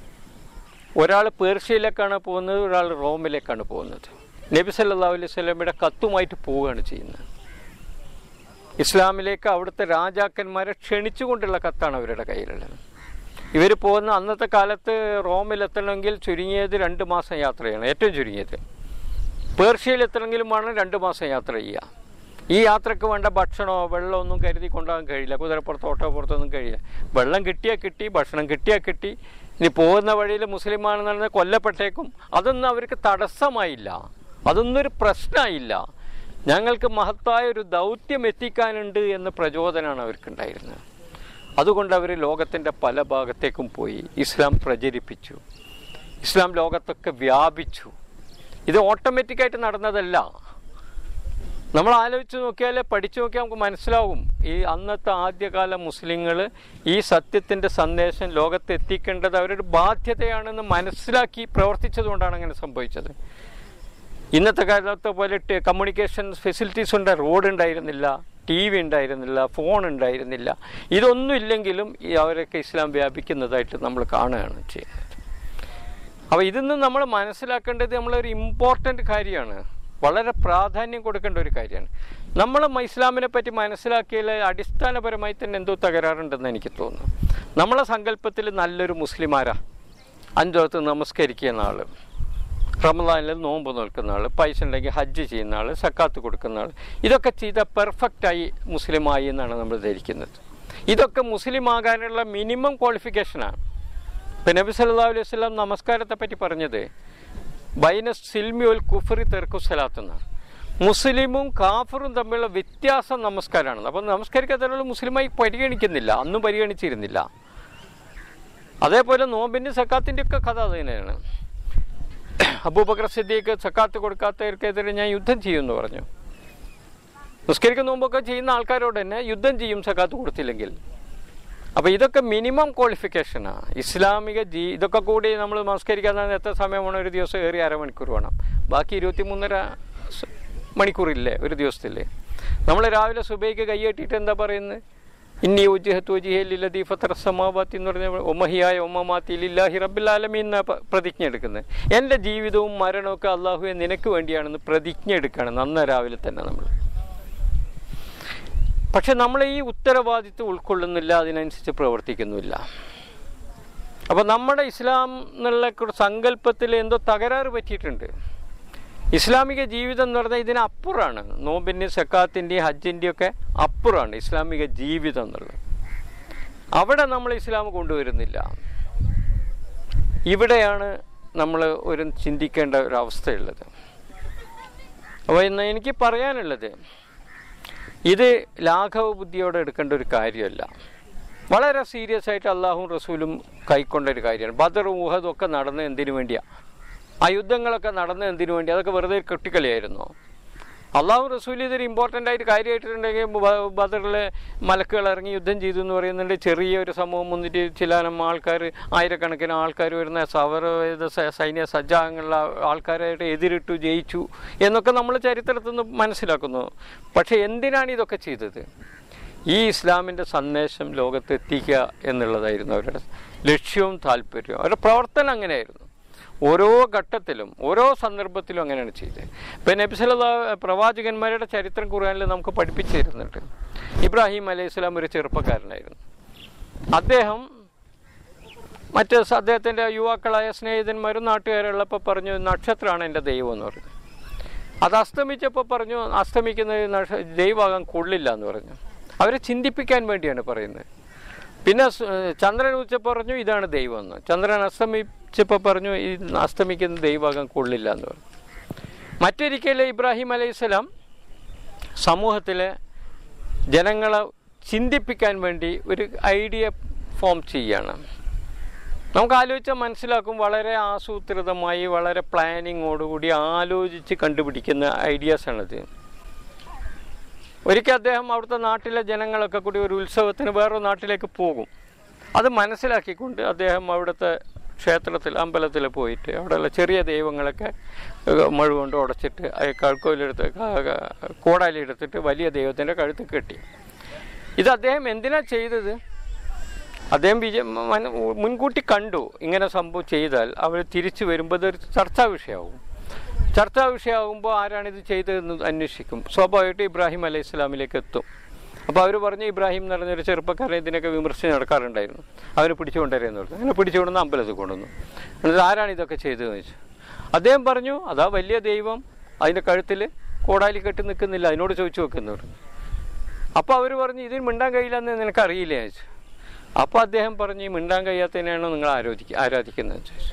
ഒരാൾ പേർഷ്യയിലേക്കാണ് പോകുന്നത് ഒരാൾ റോമിലേക്കാണ് പോകുന്നത് നബി സല്ലല്ലാഹു അലൈഹി വസല്ലമയുടെ കത്തുമായിട്ട് പോവുകയാണ് ചെയ്യുന്നത് ഇസ്ലാമിലേക്ക് അവിടുത്തെ രാജാക്കന്മാരെ ക്ഷണിച്ചുകൊണ്ടുള്ള കത്താണ് അവരുടെ കയ്യിലുള്ളത് ഇവർ പോകുന്ന അന്നത്തെ കാലത്ത് റോമിലെത്തണമെങ്കിൽ ചുരുങ്ങിയത് രണ്ട് മാസം യാത്ര ചെയ്യണം ഏറ്റവും ചുരുങ്ങിയത് പേർഷ്യയിൽ എത്തണമെങ്കിലും വേണം രണ്ട് മാസം യാത്ര ചെയ്യുക ഈ യാത്രക്ക് വേണ്ട ഭക്ഷണമോ വെള്ളമോ ഒന്നും കരുതി കൊണ്ടുപോകാൻ കഴിയില്ല കുതിരപ്പുറത്തോ ഓട്ടോപ്പുറത്തൊന്നും കഴിയില്ല വെള്ളം കിട്ടിയാൽ കിട്ടി ഭക്ഷണം കിട്ടിയാൽ കിട്ടി ഇനി പോകുന്ന വഴിയിൽ മുസ്ലിമാണെന്ന് പറഞ്ഞാൽ കൊല്ലപ്പെട്ടേക്കും അതൊന്നും അവർക്ക് തടസ്സമായില്ല അതൊന്നും ഒരു പ്രശ്നമായില്ല ഞങ്ങൾക്ക് മഹത്തായ ഒരു ദൗത്യം എത്തിക്കാനുണ്ട് എന്ന പ്രചോദനമാണ് അവർക്കുണ്ടായിരുന്നത് അതുകൊണ്ട് അവർ ലോകത്തിൻ്റെ പല ഭാഗത്തേക്കും പോയി ഇസ്ലാം പ്രചരിപ്പിച്ചു ഇസ്ലാം ലോകത്തൊക്കെ വ്യാപിച്ചു ഇത് ഓട്ടോമാറ്റിക്കായിട്ട് നടന്നതല്ല നമ്മൾ ആലോചിച്ച് നോക്കിയാൽ പഠിച്ചു നോക്കിയാൽ നമുക്ക് മനസ്സിലാവും ഈ അന്നത്തെ ആദ്യകാല മുസ്ലിങ്ങൾ ഈ സത്യത്തിൻ്റെ സന്ദേശം ലോകത്ത് എത്തിക്കേണ്ടത് അവരുടെ ബാധ്യതയാണെന്ന് മനസ്സിലാക്കി പ്രവർത്തിച്ചതുകൊണ്ടാണ് അങ്ങനെ സംഭവിച്ചത് ഇന്നത്തെ കാലത്തെ പോലെ കമ്മ്യൂണിക്കേഷൻ ഫെസിലിറ്റീസ് ഉണ്ട് റോഡ് ഉണ്ടായിരുന്നില്ല ടി വി ഉണ്ടായിരുന്നില്ല ഫോൺ ഉണ്ടായിരുന്നില്ല ഇതൊന്നും ഇല്ലെങ്കിലും ഈ അവരൊക്കെ ഇസ്ലാം വ്യാപിക്കുന്നതായിട്ട് നമ്മൾ കാണുകയാണ് ചെയ്യുന്നത് അപ്പോൾ ഇതിന്ന് നമ്മൾ മനസ്സിലാക്കേണ്ടത് നമ്മളൊരു ഇമ്പോർട്ടൻ്റ് കാര്യമാണ് വളരെ പ്രാധാന്യം കൊടുക്കേണ്ട ഒരു കാര്യമാണ് നമ്മൾ ഇസ്ലാമിനെ പറ്റി മനസ്സിലാക്കിയാൽ അടിസ്ഥാനപരമായി തന്നെ എന്തോ തകരാറുണ്ടെന്ന് എനിക്ക് തോന്നുന്നു നമ്മളെ സങ്കല്പത്തിൽ നല്ലൊരു മുസ്ലിമാരാ അഞ്ചോത്ത് നമസ്കരിക്കുന്ന ആൾ റമദാനിൽ നോമ്പ് നിൽക്കുന്ന ആൾ പൈസ ഉണ്ടെങ്കിൽ ഹജ്ജ് ചെയ്യുന്ന ആൾ സക്കാത്ത് കൊടുക്കുന്ന ആൾ ഇതൊക്കെ ചെയ്ത പെർഫെക്റ്റായി മുസ്ലിമായി എന്നാണ് നമ്മൾ ധരിക്കുന്നത് ഇതൊക്കെ മുസ്ലിം ആകാനുള്ള മിനിമം ക്വാളിഫിക്കേഷനാണ് ഇപ്പം നബി സല്ലല്ലാഹു അലൈഹി വസല്ലം നമസ്കാരത്തെ പറ്റി പറഞ്ഞത് ബൈന സിൽമി ഉൽ കുഫറി തെർക്കുസലാത്ത് എന്നാണ് മുസ്ലിമും കാഫറും തമ്മിലുള്ള വ്യത്യാസം നമസ്കാരമാണ് അപ്പം നമസ്കരിക്കാത്തവരുള്ള മുസ്ലിമായി പരിഗണിക്കുന്നില്ല അന്നും പരിഗണിച്ചിരുന്നില്ല അതേപോലെ നോമ്പിൻ്റെ സക്കാത്തിൻ്റെ ഒക്കെ കഥ അത് തന്നെയാണ് അബൂബക്കർ സിദ്ദീഖ് സക്കാത്ത് കൊടുക്കാത്തവർക്കെതിരെ ഞാൻ യുദ്ധം ചെയ്യുമെന്ന് പറഞ്ഞു നിസ്കരിക്കുന്ന മുമ്പൊക്കെ ചെയ്യുന്ന ആൾക്കാരോട് തന്നെ യുദ്ധം ചെയ്യും സക്കാത്ത് കൊടുത്തില്ലെങ്കിൽ അപ്പോൾ ഇതൊക്കെ മിനിമം ക്വാളിഫിക്കേഷനാണ് ഇസ്ലാമിക ജീ ഇതൊക്കെ കൂടി നമ്മൾ നമസ്കരിക്കാൻ എത്ര സമയം വേണം ഒരു ദിവസം ഏറി അരമണിക്കൂർ വേണം ബാക്കി ഇരുപത്തി മൂന്നര സ- മണിക്കൂറില്ലേ ഒരു ദിവസത്തില്ലേ നമ്മൾ രാവിലെ സുബൈക്ക് കൈയ്യട്ടിട്ട് എന്താ പറയുന്നത് ഇന്നി ഉജ്ജഹത്ത് ഉജിഹലില്ലതി ഫത്തറസമാബാത്തി എന്ന് പറഞ്ഞ ഒമഹിയായ ഒമ്മമാത്തി ലില്ലാഹി റബ്ബിൽ ആലമീൻ എന്ന പ- പ്രതിജ്ഞ എടുക്കുന്നത് എൻ്റെ ജീവിതവും മരണവും ഒക്കെ അള്ളാഹുവെ നിനക്ക് വേണ്ടിയാണെന്ന് പ്രതിജ്ഞ എടുക്കുകയാണ് നന്ന രാവിലെ തന്നെ നമ്മൾ പക്ഷെ നമ്മൾ ഈ ഉത്തരവാദിത്വം ഉൾക്കൊള്ളുന്നില്ല അതിനനുസരിച്ച് പ്രവർത്തിക്കുന്നില്ല അപ്പോൾ നമ്മുടെ ഇസ്ലാം എന്നുള്ള ഒരു സങ്കല്പത്തിൽ എന്തോ തകരാറ് പറ്റിയിട്ടുണ്ട് ഇസ്ലാമിക ജീവിതം എന്ന് പറഞ്ഞാൽ ഇതിനപ്പുറമാണ് നോമ്പിൻ്റെയും സക്കാത്തിൻ്റെയും ഹജ്ജിൻ്റെയും ഒക്കെ അപ്പുറമാണ് ഇസ്ലാമിക ജീവിതം എന്നുള്ളത് അവിടെ നമ്മൾ ഇസ്ലാം കൊണ്ടുവരുന്നില്ല ഇവിടെയാണ് നമ്മൾ ഒരു ചിന്തിക്കേണ്ട ഒരു അവസ്ഥയുള്ളത് അപ്പോൾ ഇന്ന് എനിക്ക് പറയാനുള്ളത് ഇത് ലാഘവ ബുദ്ധിയോടെ എടുക്കേണ്ട ഒരു കാര്യമല്ല വളരെ സീരിയസ് ആയിട്ട് അള്ളാഹും റസൂലും കൈക്കൊണ്ട ഒരു കാര്യമാണ് ബദറും ഊഹദും ഒക്കെ നടന്നത് എന്തിനു വേണ്ടിയാണ് ആ യുദ്ധങ്ങളൊക്കെ നടന്നത് എന്തിനു വേണ്ടി അതൊക്കെ വെറുതെ ഒരു കെട്ടിക്കളിയായിരുന്നു അള്ളാഹു റസൂൽ ഇതൊരു ഇമ്പോർട്ടൻ്റ് ആയിട്ട് കാര്യമായിട്ടുണ്ടെങ്കിൽ ബ- ബദറിലെ മലക്കുകൾ ഇറങ്ങി യുദ്ധം ചെയ്തു എന്ന് പറയുന്നുണ്ട് ചെറിയ ഒരു സമൂഹം മുന്നിട്ട് ചിലാനം ആൾക്കാർ ആയിരക്കണക്കിന് ആൾക്കാർ വരുന്ന സവർവേദ സ- സൈന്യ സജ്ജാങ്ങളുള്ള ആൾക്കാരായിട്ട് എതിരിട്ടു ജയിച്ചു എന്നൊക്കെ നമ്മൾ ചരിത്രത്തിൽ നിന്ന് മനസ്സിലാക്കുന്നു പക്ഷേ എന്തിനാണ് ഇതൊക്കെ ചെയ്തത് ഈ ഇസ്ലാമിൻ്റെ സന്ദേശം ലോകത്ത് എത്തിക്കുക എന്നുള്ളതായിരുന്നു അവരുടെ ലക്ഷ്യവും താല്പര്യവും അവരുടെ പ്രവർത്തനം അങ്ങനെയായിരുന്നു ഓരോ ഘട്ടത്തിലും ഓരോ സന്ദർഭത്തിലും അങ്ങനെയാണ് ചെയ്തത് ഇപ്പം നബിസല പ്രവാചകന്മാരുടെ ചരിത്രം ഖുർആനിൽ നമുക്ക് പഠിപ്പിച്ചു തരുന്നുണ്ട് ഇബ്രാഹിം അലൈഹി സ്വലാം ഒരു ചെറുപ്പക്കാരനായിരുന്നു അദ്ദേഹം മറ്റ് സ- അദ്ദേഹത്തിൻ്റെ യുവാക്കളായ സ്നേഹിതന്മാരും നാട്ടുകാരുള്ളപ്പോൾ പറഞ്ഞു നക്ഷത്രമാണ് എൻ്റെ ദൈവം എന്ന് പറഞ്ഞു അത് അസ്തമിച്ചപ്പോൾ പറഞ്ഞു അസ്തമിക്കുന്നത് നക്ഷ ദൈവമാകാൻ കൊള്ളില്ല എന്ന് പറഞ്ഞു അവരെ ചിന്തിപ്പിക്കാൻ വേണ്ടിയാണ് പറയുന്നത് പിന്നെ സ്- ചന്ദ്രൻ ഉച്ചപ്പോൾ പറഞ്ഞു ഇതാണ് ദൈവം എന്ന് ചന്ദ്രൻ അസ്തമിച്ചപ്പോൾ പറഞ്ഞു ഈ അസ്തമിക്കുന്ന ദൈവമാകാൻ കൊള്ളില്ല എന്ന് പറഞ്ഞു മറ്റൊരിക്കൽ ഇബ്രാഹിം അലൈഹിസ്സലാം സമൂഹത്തിലെ ജനങ്ങളെ ചിന്തിപ്പിക്കാൻ വേണ്ടി ഒരു ഐഡിയ ഫോം ചെയ്യാണ് നമുക്ക് ആലോചിച്ചാൽ മനസ്സിലാക്കും വളരെ ആസൂത്രിതമായി വളരെ പ്ലാനിങ്ങോടുകൂടി ആലോചിച്ച് കണ്ടുപിടിക്കുന്ന ഐഡിയാസാണിത് ഒരിക്കൽ അദ്ദേഹം അവിടുത്തെ നാട്ടിലെ ജനങ്ങളൊക്കെ കൂടി ഒരു ഉത്സവത്തിന് വേറൊരു നാട്ടിലേക്ക് പോകും അത് മനസ്സിലാക്കിക്കൊണ്ട് അദ്ദേഹം അവിടുത്തെ ക്ഷേത്രത്തിൽ അമ്പലത്തിൽ പോയിട്ട് അവിടെയുള്ള ചെറിയ ദൈവങ്ങളൊക്കെ ഏഹ്, മഴ കൊണ്ട് ഉടച്ചിട്ട് അത് കഴുക്കോലെടുത്ത് കോടാലി എടുത്തിട്ട് വലിയ ദൈവത്തിൻ്റെ കഴുത്ത് കെട്ടി ഇത് അദ്ദേഹം എന്തിനാ ചെയ്തത് അദ്ദേഹം വിജയ മന- മുൻകൂട്ടി കണ്ടു ഇങ്ങനെ സംഭവം ചെയ്താൽ അവർ തിരിച്ചു വരുമ്പോൾ ഇതൊരു ചർച്ചാ വിഷയമാവും ചർച്ചാ വിഷയമാകുമ്പോൾ ആരാണ് ഇത് ചെയ്തതെന്ന് അന്വേഷിക്കും സ്വാഭാവികമായിട്ട് ഇബ്രാഹിം അലൈഹി ഇസ്ലാമിലേക്ക് എത്തും അപ്പോൾ അവർ പറഞ്ഞു ഇബ്രാഹിം എന്ന് പറഞ്ഞൊരു ചെറുപ്പക്കാരൻ ഇതിനൊക്കെ വിമർശിച്ച് നടക്കാറുണ്ടായിരുന്നു അവരെ പിടിച്ചുകൊണ്ടുവരുമെന്ന് പറഞ്ഞു അങ്ങനെ പിടിച്ചുകൊണ്ടുവന്ന് അമ്പലത്തിൽ കൊണ്ടുവന്നു എന്നിട്ട് ആരാണ് ഇതൊക്കെ ചെയ്തതെന്ന് ചോദിച്ചു അദ്ദേഹം പറഞ്ഞു അതാ വലിയ ദൈവം അതിൻ്റെ കഴുത്തിൽ കോടാലി കെട്ടി നിൽക്കുന്നില്ല അതിനോട് ചോദിച്ചു വെക്കുന്നു പറഞ്ഞു അപ്പോൾ അവർ പറഞ്ഞു ഇതിന് മിണ്ടാൻ കഴിയില്ലെന്ന് നിനക്ക് അറിയില്ലേ ചോദിച്ചു അപ്പോൾ അദ്ദേഹം പറഞ്ഞു ഈ മിണ്ടാൻ കഴിയാത്തതിനാണോ നിങ്ങൾ ആരോധിക്കുക ആരാധിക്കുന്നത് ചോദിച്ചു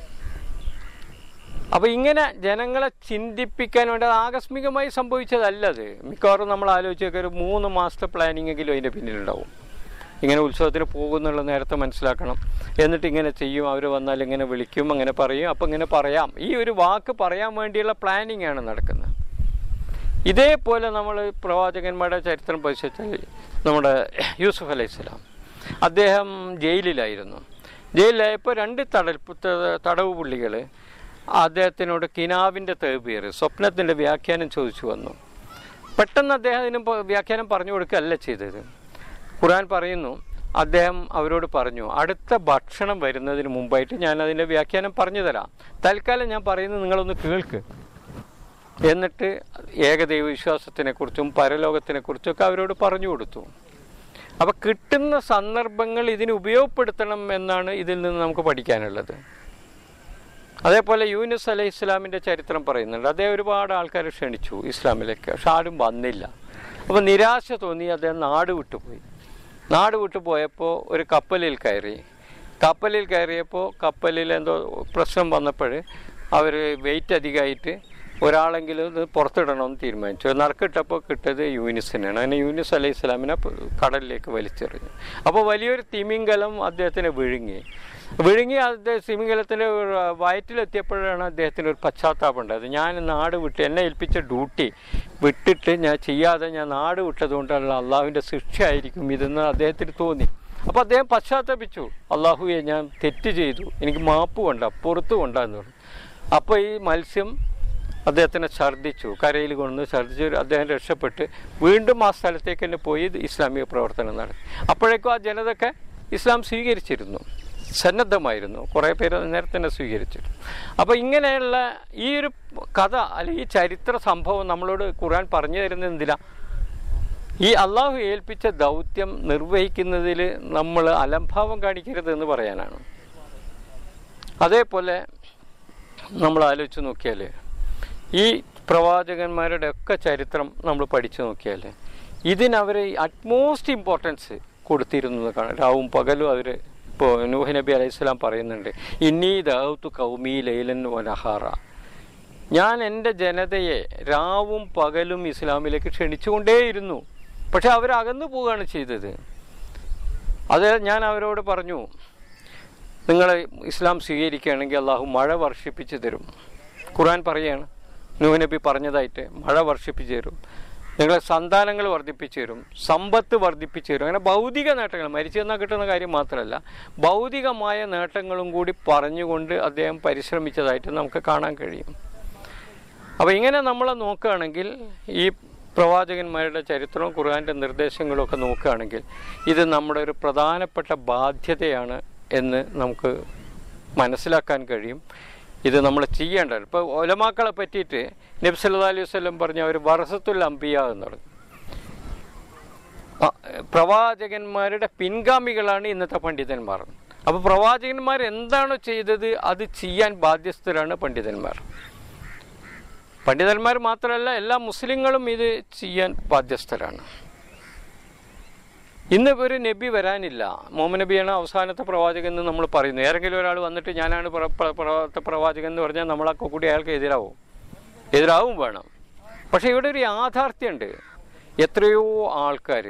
അപ്പോൾ ഇങ്ങനെ ജനങ്ങളെ ചിന്തിപ്പിക്കാൻ വേണ്ടി അത് ആകസ്മികമായി സംഭവിച്ചതല്ല അത് മിക്കവാറും നമ്മൾ ആലോചിച്ചൊക്കെ ഒരു മൂന്ന് മാസത്തെ പ്ലാനിങ് എങ്കിലും അതിൻ്റെ പിന്നിലുണ്ടാവും ഇങ്ങനെ ഉത്സവത്തിന് പോകുന്നുള്ള നേരത്തെ മനസ്സിലാക്കണം എന്നിട്ട് ഇങ്ങനെ ചെയ്യും അവർ വന്നാൽ ഇങ്ങനെ വിളിക്കും അങ്ങനെ പറയും അപ്പം ഇങ്ങനെ പറയാം ഈ ഒരു വാക്ക് പറയാൻ വേണ്ടിയുള്ള പ്ലാനിങ് ആണ് നടക്കുന്നത് ഇതേപോലെ നമ്മൾ പ്രവാചകന്മാരുടെ ചരിത്രം പരിശോധിച്ചാൽ നമ്മുടെ യൂസുഫ് അലൈഹി സ്വലാം അദ്ദേഹം ജയിലിലായിരുന്നു ജയിലിലായപ്പോൾ രണ്ട് തടൽ ത- തടവ് പുള്ളികൾ അദ്ദേഹത്തിനോട് കിനാവിൻ്റെ തേബിയർ സ്വപ്നത്തിൻ്റെ വ്യാഖ്യാനം ചോദിച്ചു വന്നു പെട്ടെന്ന് അദ്ദേഹം അതിന് പ- വ്യാഖ്യാനം പറഞ്ഞു കൊടുക്കുകയല്ല ചെയ്തത് ഖുർആൻ പറയുന്നു അദ്ദേഹം അവരോട് പറഞ്ഞു അടുത്ത ഭക്ഷണം വരുന്നതിന് മുമ്പായിട്ട് ഞാൻ അതിൻ്റെ വ്യാഖ്യാനം പറഞ്ഞു തരാം തൽക്കാലം ഞാൻ പറയുന്നത് നിങ്ങളൊന്ന് കേൾക്ക് എന്നിട്ട് ഏകദൈവ വിശ്വാസത്തിനെക്കുറിച്ചും പരലോകത്തിനെക്കുറിച്ചൊക്കെ അവരോട് പറഞ്ഞു കൊടുത്തു അപ്പോൾ കിട്ടുന്ന സന്ദർഭങ്ങൾ ഇതിന് ഉപയോഗപ്പെടുത്തണം എന്നാണ് ഇതിൽ നിന്ന് നമുക്ക് പഠിക്കാനുള്ളത് അതേപോലെ യൂനുസ് അലൈഹി ഇസ്ലാമിൻ്റെ ചരിത്രം പറയുന്നുണ്ട് അദ്ദേഹം ഒരുപാട് ആൾക്കാരെ ക്ഷണിച്ചു ഇസ്ലാമിലേക്ക് പക്ഷെ ആരും വന്നില്ല അപ്പോൾ നിരാശ തോന്നി അദ്ദേഹം നാട് വിട്ടുപോയി നാട് വിട്ടു പോയപ്പോൾ ഒരു കപ്പലിൽ കയറി കപ്പലിൽ കയറിയപ്പോൾ കപ്പലിൽ എന്തോ പ്രശ്നം വന്നപ്പോൾ അവർ വെയിറ്റ് അധികമായിട്ട് ഒരാളെങ്കിലും ഇത് പുറത്തിടണമെന്ന് തീരുമാനിച്ചു നറുക്കിട്ടപ്പോൾ കിട്ടിയത് യൂനിസിനാണ് അങ്ങനെ യൂനിസ് അലൈഹി സ്വലാമിനെ പ- കടലിലേക്ക് വലിച്ചെറിഞ്ഞു അപ്പോൾ വലിയൊരു തിമിംഗലം അദ്ദേഹത്തിനെ വിഴുങ്ങി വിഴുങ്ങി അദ്ദേഹം തിമിംഗലത്തിൻ്റെ വയറ്റിലെത്തിയപ്പോഴാണ് അദ്ദേഹത്തിന് ഒരു പശ്ചാത്താപം ഉണ്ടായത് ഞാൻ നാട് വിട്ട് എന്നെ ഏൽപ്പിച്ച ഡ്യൂട്ടി വിട്ടിട്ട് ഞാൻ ചെയ്യാതെ ഞാൻ നാട് വിട്ടതുകൊണ്ടുള്ള അള്ളാഹുവിൻ്റെ ശിക്ഷയായിരിക്കും ഇതെന്ന് അദ്ദേഹത്തിന് തോന്നി അപ്പോൾ അദ്ദേഹം പശ്ചാത്തപിച്ചു അള്ളാഹുവെ ഞാൻ തെറ്റ് ചെയ്തു എനിക്ക് മാപ്പ് കൊണ്ട പുറത്തു കൊണ്ടാന്ന് പറഞ്ഞു അപ്പോൾ ഈ മത്സ്യം അദ്ദേഹത്തിനെ ഛർദ്ദിച്ചു കരയിൽ കൊണ്ടുവന്ന് ഛർദ്ദിച്ചു അദ്ദേഹം രക്ഷപ്പെട്ട് വീണ്ടും ആ സ്ഥലത്തേക്ക് തന്നെ പോയി ഇത് ഇസ്ലാമിക പ്രവർത്തനം നടത്തി അപ്പോഴേക്കും ആ ജനതയൊക്കെ ഇസ്ലാം സ്വീകരിച്ചിരുന്നു സന്നദ്ധമായിരുന്നു കുറേ പേര് അത് നേരത്തെ തന്നെ സ്വീകരിച്ചിരുന്നു അപ്പോൾ ഇങ്ങനെയുള്ള ഈ ഒരു കഥ അല്ലെങ്കിൽ ഈ ചരിത്ര സംഭവം നമ്മളോട് ഖുർആൻ പറഞ്ഞു തരുന്നത് എന്തിനാ ഈ അള്ളാഹു ഏൽപ്പിച്ച ദൗത്യം നിർവഹിക്കുന്നതിൽ നമ്മൾ അലംഭാവം കാണിക്കരുത് എന്ന് പറയാനാണ് അതേപോലെ നമ്മൾ ആലോചിച്ച് നോക്കിയാൽ ഈ പ്രവാചകന്മാരുടെ ഒക്കെ ചരിത്രം നമ്മൾ പഠിച്ചു നോക്കിയാൽ ഇതിനവർ അറ്റ്മോസ്റ്റ് ഇമ്പോർട്ടൻസ് കൊടുത്തിരുന്നു എന്ന് കാണാം രാവും പകലും അവർ ഇപ്പോൾ നൂഹ് നബി അലൈഹി സ്വലാം പറയുന്നുണ്ട് ഇന്നീ ദൗത്തു കൗമി ലൈലൻ വനഹാറ ഞാൻ എൻ്റെ ജനതയെ രാവും പകലും ഇസ്ലാമിലേക്ക് ക്ഷണിച്ചുകൊണ്ടേയിരുന്നു പക്ഷെ അവർ അകന്നു പോവുകയാണ് ചെയ്തത് അത് ഞാൻ അവരോട് പറഞ്ഞു നിങ്ങൾ ഇസ്ലാം സ്വീകരിക്കുകയാണെങ്കിൽ അള്ളാഹു മഴ വർഷിപ്പിച്ച് തരും ഖുർആൻ പറയാണ് നൂഹ് നബി പറഞ്ഞതായിട്ട് മഴ വർഷിപ്പിച്ച് തരും നിങ്ങളെ സന്താനങ്ങൾ വർദ്ധിപ്പിച്ചു തരും സമ്പത്ത് വർദ്ധിപ്പിച്ചു തരും അങ്ങനെ ഭൗതിക നേട്ടങ്ങൾ മരിച്ചു തന്നാൽ കിട്ടുന്ന കാര്യം മാത്രമല്ല ഭൗതികമായ നേട്ടങ്ങളും കൂടി പറഞ്ഞുകൊണ്ട് അദ്ദേഹം പരിശ്രമിച്ചതായിട്ട് നമുക്ക് കാണാൻ കഴിയും അപ്പോൾ ഇങ്ങനെ നമ്മൾ നോക്കുകയാണെങ്കിൽ ഈ പ്രവാചകന്മാരുടെ ചരിത്രവും ഖുർആൻ്റെ നിർദ്ദേശങ്ങളും ഒക്കെ നോക്കുകയാണെങ്കിൽ ഇത് നമ്മുടെ ഒരു പ്രധാനപ്പെട്ട ബാധ്യതയാണ് എന്ന് നമുക്ക് മനസ്സിലാക്കാൻ കഴിയും ഇത് നമ്മൾ ചെയ്യേണ്ടത് ഇപ്പോൾ ഒലമാക്കളെ പറ്റിയിട്ട് നബി സല്ലല്ലാഹു അലൈഹി വസല്ലം പറഞ്ഞ ഒരു വറസത്തുൽ അംബിയ എന്നാണ് ആ, പ്രവാചകന്മാരുടെ പിൻഗാമികളാണ് ഇന്നത്തെ പണ്ഡിതന്മാർ അപ്പോൾ പ്രവാചകന്മാർ എന്താണോ ചെയ്തത് അത് ചെയ്യാൻ ബാധ്യസ്ഥരാണ് പണ്ഡിതന്മാർ പണ്ഡിതന്മാർ മാത്രമല്ല എല്ലാ മുസ്ലിങ്ങളും ഇത് ചെയ്യാൻ ബാധ്യസ്ഥരാണ് ഇന്ന് ഒരു നബി വരാനില്ല മുഹമ്മദ് നബിയാണ് അവസാനത്തെ പ്രവാചകൻ എന്ന് നമ്മൾ പറയുന്നു ഏതെങ്കിലും ഒരാൾ വന്നിട്ട് ഞാനാണ് പ്ര- പ്ര- പ്രവാ- പ്രവാചകൻ എന്ന് പറഞ്ഞാൽ നമ്മളൊക്കെ കൂടി അയാൾക്ക് എതിരാവും എതിരാവും വേണം പക്ഷേ ഇവിടെ ഒരു യാഥാർത്ഥ്യമുണ്ട് എത്രയോ ആൾക്കാർ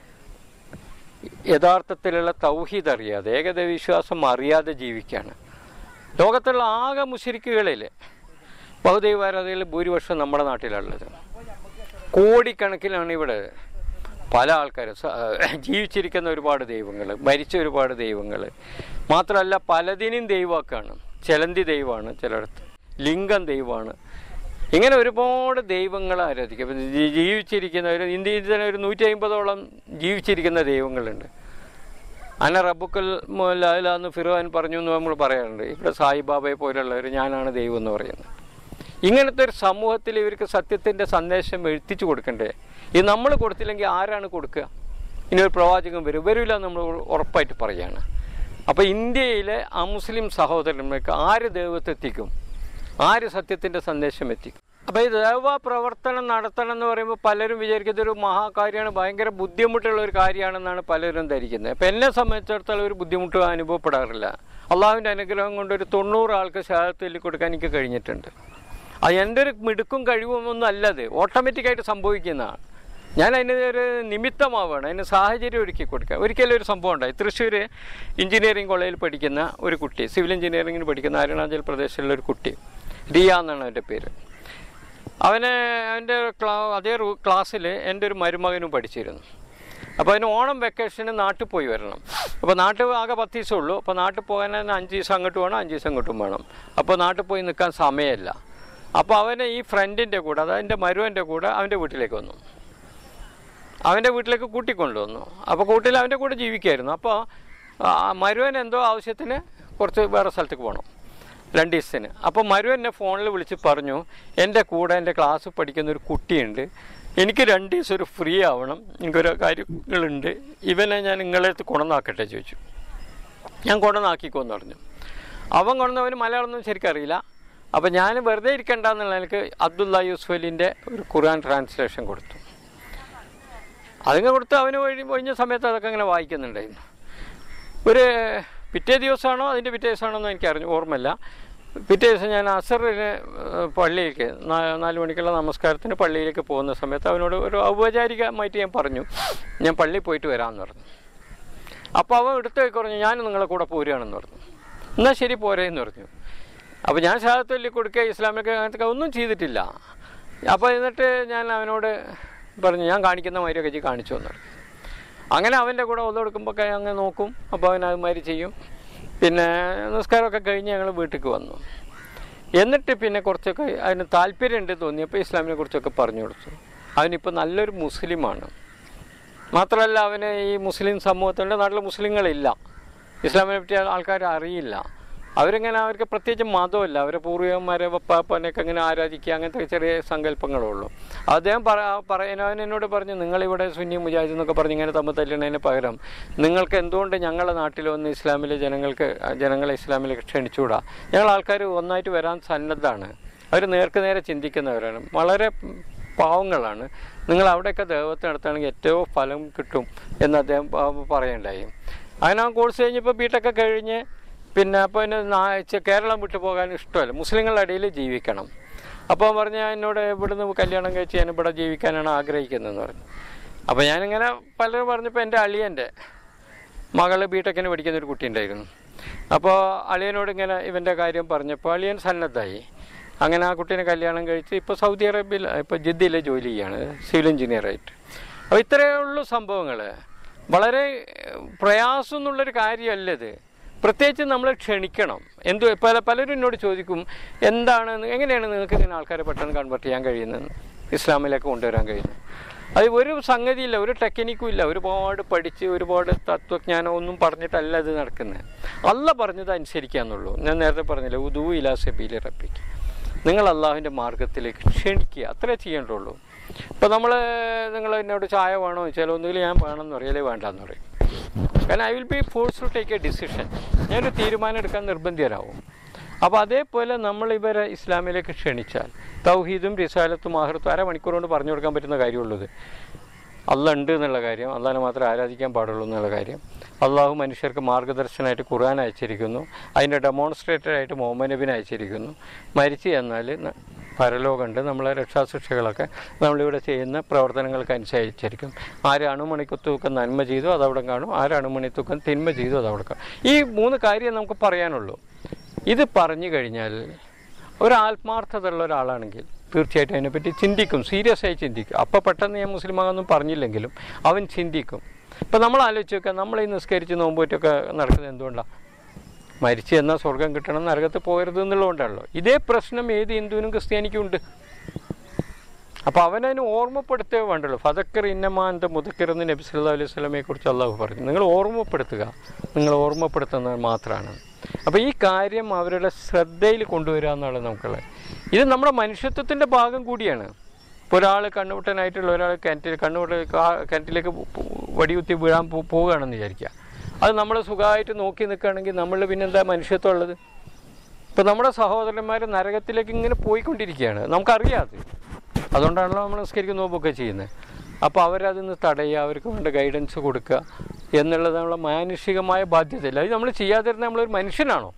യഥാർത്ഥത്തിലുള്ള തൗഹീദ് അറിയാതെ ഏകദൈവ വിശ്വാസം അറിയാതെ ജീവിക്കുകയാണ് ലോകത്തുള്ള ആകെ മുശരിക്കുകളിൽ ബഹുദൈവാരാധകളിൽ ഭൂരിപക്ഷം നമ്മുടെ നാട്ടിലുള്ളത് കോടിക്കണക്കിനാണ് ഇവിടെ പല ആൾക്കാരും സ- ജീവിച്ചിരിക്കുന്ന ഒരുപാട് ദൈവങ്ങൾ മരിച്ച ഒരുപാട് ദൈവങ്ങൾ മാത്രമല്ല പലതിനും ദൈവമാക്കാണ് ചെലന്തി ദൈവമാണ് ചിലയിടത്ത് ലിംഗം ദൈവമാണ് ഇങ്ങനെ ഒരുപാട് ദൈവങ്ങളെ ആരാധിക്കും ഇപ്പം ജീ- ജീവിച്ചിരിക്കുന്നവർ ഇന്ത്യയിൽ തന്നെ ഒരു നൂറ്റി അമ്പതോളം ജീവിച്ചിരിക്കുന്ന ദൈവങ്ങളുണ്ട് അന റബ്ബുക്കൽ ലാലാന്ന് ഫിറോൻ പറഞ്ഞു എന്ന് നമ്മൾ പറയാറുണ്ട് ഇവിടെ സായിബാബയെ പോലുള്ളവർ ഞാനാണ് ദൈവം എന്ന് പറയുന്നത് ഇങ്ങനത്തെ ഒരു സമൂഹത്തിൽ ഇവർക്ക് സത്യത്തിൻ്റെ സന്ദേശം എഴുത്തിച്ചു കൊടുക്കണ്ടേ ഇത് നമ്മൾ കൊടുത്തില്ലെങ്കിൽ ആരാണ് കൊടുക്കുക ഇനി ഒരു പ്രവാചകൻ വരും വരില്ല എന്ന് നമ്മൾ ഉറപ്പായിട്ട് പറയുകയാണ് അപ്പോൾ ഇന്ത്യയിലെ അമുസ്ലിം സഹോദരന്മാർക്ക് ആര് ദൈവത്തെ എത്തിക്കും ആര് സത്യത്തിൻ്റെ സന്ദേശം എത്തിക്കും അപ്പോൾ ഈ ദേവ പ്രവർത്തനം നടത്തണം എന്ന് പറയുമ്പോൾ പലരും വിചാരിക്കുന്നത് ഒരു മഹാകാര്യമാണ് ഭയങ്കര ബുദ്ധിമുട്ടുള്ള ഒരു കാര്യമാണെന്നാണ് പലരും ധരിക്കുന്നത് അപ്പോൾ എന്നെ സംബന്ധിച്ചിടത്തോളം ഒരു ബുദ്ധിമുട്ട് അനുഭവപ്പെടാറില്ല അള്ളാഹുവിൻ്റെ അനുഗ്രഹം കൊണ്ട് ഒരു തൊണ്ണൂറ് ആൾക്ക് ശാദത്തിൽ കൊടുക്കാൻ എനിക്ക് കഴിഞ്ഞിട്ടുണ്ട് അത് എൻ്റെ ഒരു മിടുക്കും കഴിവും ഒന്നും അല്ലത് ഓട്ടോമാറ്റിക്കായിട്ട് സംഭവിക്കുന്നതാണ് ഞാൻ അതിന് ഒരു നിമിത്തമാവുകയാണ് അതിന് സാഹചര്യം ഒരുക്കി കൊടുക്കുക ഒരിക്കലും ഒരു സംഭവം ഉണ്ടായി തൃശ്ശൂർ എഞ്ചിനീയറിംഗ് കോളേജിൽ പഠിക്കുന്ന ഒരു കുട്ടി സിവിൽ എഞ്ചിനീയറിംഗിന് പഠിക്കുന്ന അരുണാചൽ പ്രദേശിലുള്ള ഒരു കുട്ടി റിയ എന്നാണ് അവൻ്റെ പേര് അവന് അവൻ്റെ ക്ലാ അതേ ക്ലാസ്സിൽ എൻ്റെ ഒരു മരുമകനും പഠിച്ചിരുന്നു അപ്പോൾ അതിന് ഓണം വെക്കേഷന് നാട്ടിൽ പോയി വരണം അപ്പോൾ നാട്ടിൽ ആകെ പത്ത് ദിവസമേ ഉള്ളൂ അപ്പോൾ നാട്ടിൽ പോകാൻ തന്നെ അഞ്ച് ദിവസം അങ്ങോട്ട് വേണം അഞ്ച് ദിവസം ഇങ്ങോട്ടും വേണം അപ്പോൾ നാട്ടിൽ പോയി നിൽക്കാൻ സമയമില്ല അപ്പോൾ അവനെ ഈ ഫ്രണ്ടിൻ്റെ കൂടെ അതായത് എൻ്റെ മരുവൻ്റെ കൂടെ അവൻ്റെ വീട്ടിലേക്ക് വന്നു അവൻ്റെ വീട്ടിലേക്ക് കൂട്ടിക്കൊണ്ടുവന്നു അപ്പോൾ കൂട്ടിൽ അവൻ്റെ കൂടെ ജീവിക്കായിരുന്നു അപ്പോൾ മരുവൻ എന്തോ ആവശ്യത്തിന് കുറച്ച് വേറെ സ്ഥലത്തേക്ക് പോകണം രണ്ട് ദിവസത്തിന് അപ്പോൾ മരു എന്നെ ഫോണിൽ വിളിച്ച് പറഞ്ഞു എൻ്റെ കൂടെ എൻ്റെ ക്ലാസ് പഠിക്കുന്ന ഒരു കുട്ടിയുണ്ട് എനിക്ക് രണ്ട് ദിവസം ഒരു ഫ്രീ ആവണം എനിക്കൊരു കാര്യങ്ങളുണ്ട് ഇവനെ ഞാൻ നിങ്ങളെ അടുത്ത് കൊണ്ടുവന്നാക്കട്ടെ ചോദിച്ചു ഞാൻ കൊണ്ടുവന്നാക്കിക്കോന്ന് പറഞ്ഞു അവൻ കൊണ്ടുവന്നവന് മലയാളമൊന്നും ശരിക്കും അറിയില്ല അപ്പോൾ ഞാൻ വെറുതെ ഇരിക്കണ്ടെന്നുള്ള എനിക്ക് അബ്ദുല്ല യൂസുഫ് അലിൻ്റെ ഒരു ഖുർആൻ ട്രാൻസ്ലേഷൻ കൊടുത്തു അതിങ്ങനെ കൊടുത്ത് അവന് വഴി ഒഴിഞ്ഞ സമയത്ത് അതൊക്കെ അങ്ങനെ വായിക്കുന്നുണ്ടായിരുന്നു ഒരു പിറ്റേ ദിവസമാണോ അതിൻ്റെ പിറ്റേ ദിവസമാണോ എന്ന് എനിക്ക് അറിഞ്ഞു ഓർമ്മയില്ല പിറ്റേ ദിവസം ഞാൻ അസറിന് ഏഹ്, പള്ളിയിലേക്ക് നാ- നാല് മണിക്കുള്ള നമസ്കാരത്തിന് പള്ളിയിലേക്ക് പോകുന്ന സമയത്ത് അവനോട് ഒരു ഔപചാരികമായിട്ട് ഞാൻ പറഞ്ഞു ഞാൻ പള്ളിയിൽ പോയിട്ട് വരാമെന്ന് പറഞ്ഞു അപ്പോൾ അവൻ എടുത്തേക്ക് പറഞ്ഞു ഞാൻ നിങ്ങളെ കൂടെ പോരുകയാണെന്ന് പറഞ്ഞു എന്നാൽ ശരി പോരേ എന്ന് പറഞ്ഞു അപ്പോൾ ഞാൻ ഷഹാദത്ത് ചൊല്ലി കൊടുക്കുക ഇസ്ലാമിലേക്ക് അങ്ങനത്തെ ഒന്നും ചെയ്തിട്ടില്ല അപ്പോൾ എന്നിട്ട് ഞാൻ അവനോട് പറഞ്ഞു ഞാൻ കാണിക്കുന്ന മാതിരിയൊക്കെ ചെയ്ത് കാണിച്ചു എന്ന് പറഞ്ഞു അങ്ങനെ അവൻ്റെ കൂടെ ഒന്നു കൊടുക്കുമ്പോൾ അങ്ങ് നോക്കും അപ്പോൾ അവൻ അതുമാതിരി ചെയ്യും പിന്നെ നിസ്കാരമൊക്കെ കഴിഞ്ഞ് ഞങ്ങൾ വീട്ടിലേക്ക് വന്നു എന്നിട്ട് പിന്നെ കുറച്ചൊക്കെ അതിന് താല്പര്യമുണ്ട് തോന്നിയപ്പോൾ ഇസ്ലാമിനെ കുറിച്ചൊക്കെ പറഞ്ഞു കൊടുത്തു അവനിപ്പോൾ നല്ലൊരു മുസ്ലിമാണ് മാത്രമല്ല അവന് ഈ മുസ്ലിം സമൂഹത്തിൻ്റെ നാട്ടിൽ മുസ്ലിങ്ങളില്ല ഇസ്ലാമിനെ പറ്റി ആൾക്കാർ അറിയില്ല അവരിങ്ങനെ അവർക്ക് പ്രത്യേകിച്ച് മതമല്ല അവരെ പൂർവികന്മാരെ വപ്പാപ്പനെയൊക്കെ ഇങ്ങനെ ആരാധിക്കുക അങ്ങനത്തെ ചെറിയ സങ്കല്പങ്ങളേ ഉള്ളൂ അദ്ദേഹം പറ പറയുന്ന അവൻ എന്നോട് പറഞ്ഞു നിങ്ങളിവിടെ സുന്നി മുജാഹിദ് എന്നൊക്കെ പറഞ്ഞ് ഇങ്ങനെ തമ്മിൽ തല്ലുന്നതിന് പകരം നിങ്ങൾക്ക് എന്തുകൊണ്ട് ഞങ്ങളുടെ നാട്ടിൽ വന്ന് ഇസ്ലാമിലെ ജനങ്ങൾക്ക് ജനങ്ങളെ ഇസ്ലാമിലേക്ക് ക്ഷണിച്ചുകൂടാ ഞങ്ങൾ ആൾക്കാർ ഒന്നായിട്ട് വരാൻ സന്നദ്ധമാണ് അവർ നേർക്ക് നേരെ ചിന്തിക്കുന്നവരാണ് വളരെ പാവങ്ങളാണ് നിങ്ങൾ അവിടെയൊക്കെ ദൈവത്തെ നടത്തുകയാണെങ്കിൽ ഏറ്റവും ഫലം കിട്ടും എന്ന് അദ്ദേഹം പ- പറയുണ്ടായി അങ്ങനെ ആ കോഴ്സ് കഴിഞ്ഞപ്പോൾ ബിടെക്ക് കഴിഞ്ഞ് പിന്നെ അപ്പോൾ എന്നെ നാ- ചെ- കേരളം വിട്ടു പോകാൻ ഇഷ്ടമല്ല മുസ്ലിങ്ങളുടെ ഇടയിൽ ജീവിക്കണം അപ്പോൾ പറഞ്ഞ എന്നോട് ഇവിടുന്ന് കല്യാണം കഴിച്ച് ഞാൻ ഇവിടെ ജീവിക്കാനാണ് ആഗ്രഹിക്കുന്നതെന്ന് പറഞ്ഞു അപ്പോൾ ഞാനിങ്ങനെ പലരും പറഞ്ഞപ്പോൾ എൻ്റെ അളിയൻ്റെ മകൾ ബിടെക്കിന് പഠിക്കുന്ന ഒരു കുട്ടി ഉണ്ടായിരുന്നു അപ്പോൾ അളിയനോട് ഇങ്ങനെ ഇവൻ്റെ കാര്യം പറഞ്ഞപ്പോൾ അളിയൻ സന്നദ്ധമായി അങ്ങനെ ആ കുട്ടീനെ കല്യാണം കഴിച്ച് ഇപ്പോൾ സൗദി അറേബ്യയിൽ ഇപ്പോൾ ജിദ്ദയിൽ ജോലി ചെയ്യാണ് സിവിൽ എഞ്ചിനീയറായിട്ട് അപ്പോൾ ഇത്രയേ ഉള്ളൂ സംഭവങ്ങൾ വളരെ ഏഹ്, പ്രയാസം എന്നുള്ളൊരു കാര്യമല്ല ഇത് പ്രത്യേകിച്ച് നമ്മൾ ക്ഷണിക്കണം എന്തു പല പലരും എന്നോട് ചോദിക്കും എന്താണ് എങ്ങനെയാണ് നിങ്ങൾക്ക് ഇങ്ങനെ ആൾക്കാരെ പെട്ടെന്ന് കൺവെർട്ട് ചെയ്യാൻ കഴിയുന്നത് ഇസ്ലാമിലേക്ക് കൊണ്ടുവരാൻ കഴിയുന്നത് അത് ഒരു സംഗതിയില്ല ഒരു ടെക്നിക്കും ഇല്ല ഒരുപാട് പഠിച്ച് ഒരുപാട് തത്വജ്ഞാനം ഒന്നും പറഞ്ഞിട്ടല്ല ഇത് നടക്കുന്നത് അല്ല പറഞ്ഞത് അനുസരിക്കാന്നുള്ളൂ ഞാൻ നേരത്തെ പറഞ്ഞില്ല ഉദു ഇലാ സബീലി റബ്ബിക്ക് നിങ്ങൾ അള്ളാഹുവിൻ്റെ മാർഗത്തിലേക്ക് ക്ഷണിക്കുക അത്രേ ചെയ്യേണ്ടുള്ളൂ ഇപ്പോൾ നമ്മൾ നിങ്ങൾ എന്നോട് ചായ വേണോ ചോദിച്ചാൽ ഒന്നുകിൽ ഞാൻ വേണമെന്ന് പറയും അല്ലെങ്കിൽ വേണ്ടെന്ന് പറയും കാരണം I will be force to take a decision ഞാനൊരു തീരുമാനം എടുക്കാൻ നിർബന്ധിതരാകും അപ്പോൾ അതേപോലെ നമ്മൾ ഇവരെ ഇസ്ലാമിലേക്ക് ക്ഷണിച്ചാൽ തൗഹീദും റിസാലത്തും ആഹൃത്തും അരമണിക്കൂർ കൊണ്ട് പറഞ്ഞു കൊടുക്കാൻ പറ്റുന്ന കാര്യമുള്ളത് അല്ല ഉണ്ട് എന്നുള്ള കാര്യം അള്ളാഹിനെ മാത്രമേ ആരാധിക്കാൻ പാടുള്ളൂ എന്നുള്ള കാര്യം അള്ളാഹു മനുഷ്യർക്ക് മാർഗദർശനമായിട്ട് ഖുർആൻ അയച്ചിരിക്കുന്നു അതിൻ്റെ ഡെമോൺസ്ട്രേറ്റർ ആയിട്ട് മുഹമ്മദ് നബിനെ അയച്ചിരിക്കുന്നു മരിച്ചു എന്നാൽ ന- പരലോകമുണ്ട് നമ്മളെ രക്ഷാശിക്ഷകളൊക്കെ നമ്മളിവിടെ ചെയ്യുന്ന പ്രവർത്തനങ്ങൾക്ക് അനുസരിച്ചിരിക്കും ആര് അണുമണിക്കുത്തൂക്കം നന്മ ചെയ്തു അതവിടെ കാണും ആര് അണുമണിത്തൂക്കം തിന്മ ചെയ്തു അതവിടെ കാണും ഈ മൂന്ന് കാര്യം നമുക്ക് പറയാനുള്ളൂ ഇത് പറഞ്ഞു കഴിഞ്ഞാൽ ഒരു ആത്മാർത്ഥത ഉള്ള ഒരാളാണെങ്കിൽ തീർച്ചയായിട്ടും അതിനെപ്പറ്റി ചിന്തിക്കും സീരിയസ് ആയി ചിന്തിക്കും അപ്പോൾ പെട്ടെന്ന് ഞാൻ മുസ്ലിമാകൊന്നും പറഞ്ഞില്ലെങ്കിലും അവൻ ചിന്തിക്കും ഇപ്പം നമ്മൾ ആലോചിച്ച് നോക്കുക നമ്മൾ ഈ നിസ്കരിച്ച് നോമ്പൂറ്റൊക്കെ നടക്കുന്നത് എന്തുകൊണ്ടാണ് മരിച്ചു എന്നാൽ സ്വർഗം കിട്ടണം നരകത്ത് പോകരുത് എന്നുള്ളതുകൊണ്ടാണല്ലോ ഇതേ പ്രശ്നം ഏത് ഹിന്ദുവിനും ക്രിസ്ത്യാനിക്കും ഉണ്ട് അപ്പോൾ അവനതിന് ഓർമ്മപ്പെടുത്തേ വേണ്ടുള്ളൂ ഫതക്കർ ഇന്നമാന്ത മുതക്കർ എന്ന് നബി സല്ലല്ലാഹു അലൈഹി സ്വലമയെ കുറിച്ച് അള്ളാഹു പറഞ്ഞു നിങ്ങൾ ഓർമ്മപ്പെടുത്തുക നിങ്ങൾ ഓർമ്മപ്പെടുത്തുന്നത് മാത്രമാണ് അപ്പോൾ ഈ കാര്യം അവരുടെ ശ്രദ്ധയിൽ കൊണ്ടുവരിക എന്നുള്ളത് നമുക്കുള്ളത് ഇത് നമ്മുടെ മനുഷ്യത്വത്തിൻ്റെ ഭാഗം കൂടിയാണ് ഇപ്പോൾ ഒരാൾ കണ്ണുപൊട്ടനായിട്ടുള്ള ഒരാൾ കിണറ്റിൽ കണ്ണുപൊട്ട കാ- കിണറ്റിലേക്ക് പോ- പോ- വടികുത്തി വീഴാൻ പോ- പോവുകയാണെന്ന് വിചാരിക്കുക അത് നമ്മൾ സുഖമായിട്ട് നോക്കി നിൽക്കുകയാണെങ്കിൽ നമ്മൾ പിന്നെന്താ മനുഷ്യത്വം ഉള്ളത് ഇപ്പം നമ്മുടെ സഹോദരന്മാർ നരകത്തിലേക്ക് ഇങ്ങനെ പോയിക്കൊണ്ടിരിക്കുകയാണ് നമുക്കറിയാതെ അതുകൊണ്ടാണല്ലോ നമ്മൾ നിസ്കരിക്കുന്ന നോമ്പൊക്കെ ചെയ്യുന്നത് അപ്പോൾ അവരതിന്ന് തടയുക അവർക്ക് വേണ്ട ഗൈഡൻസ് കൊടുക്കുക എന്നുള്ളത് നമ്മളെ മാനുഷികമായ ബാധ്യതയല്ല അത് നമ്മൾ ചെയ്യാതിരുന്ന നമ്മളൊരു മനുഷ്യനാണോ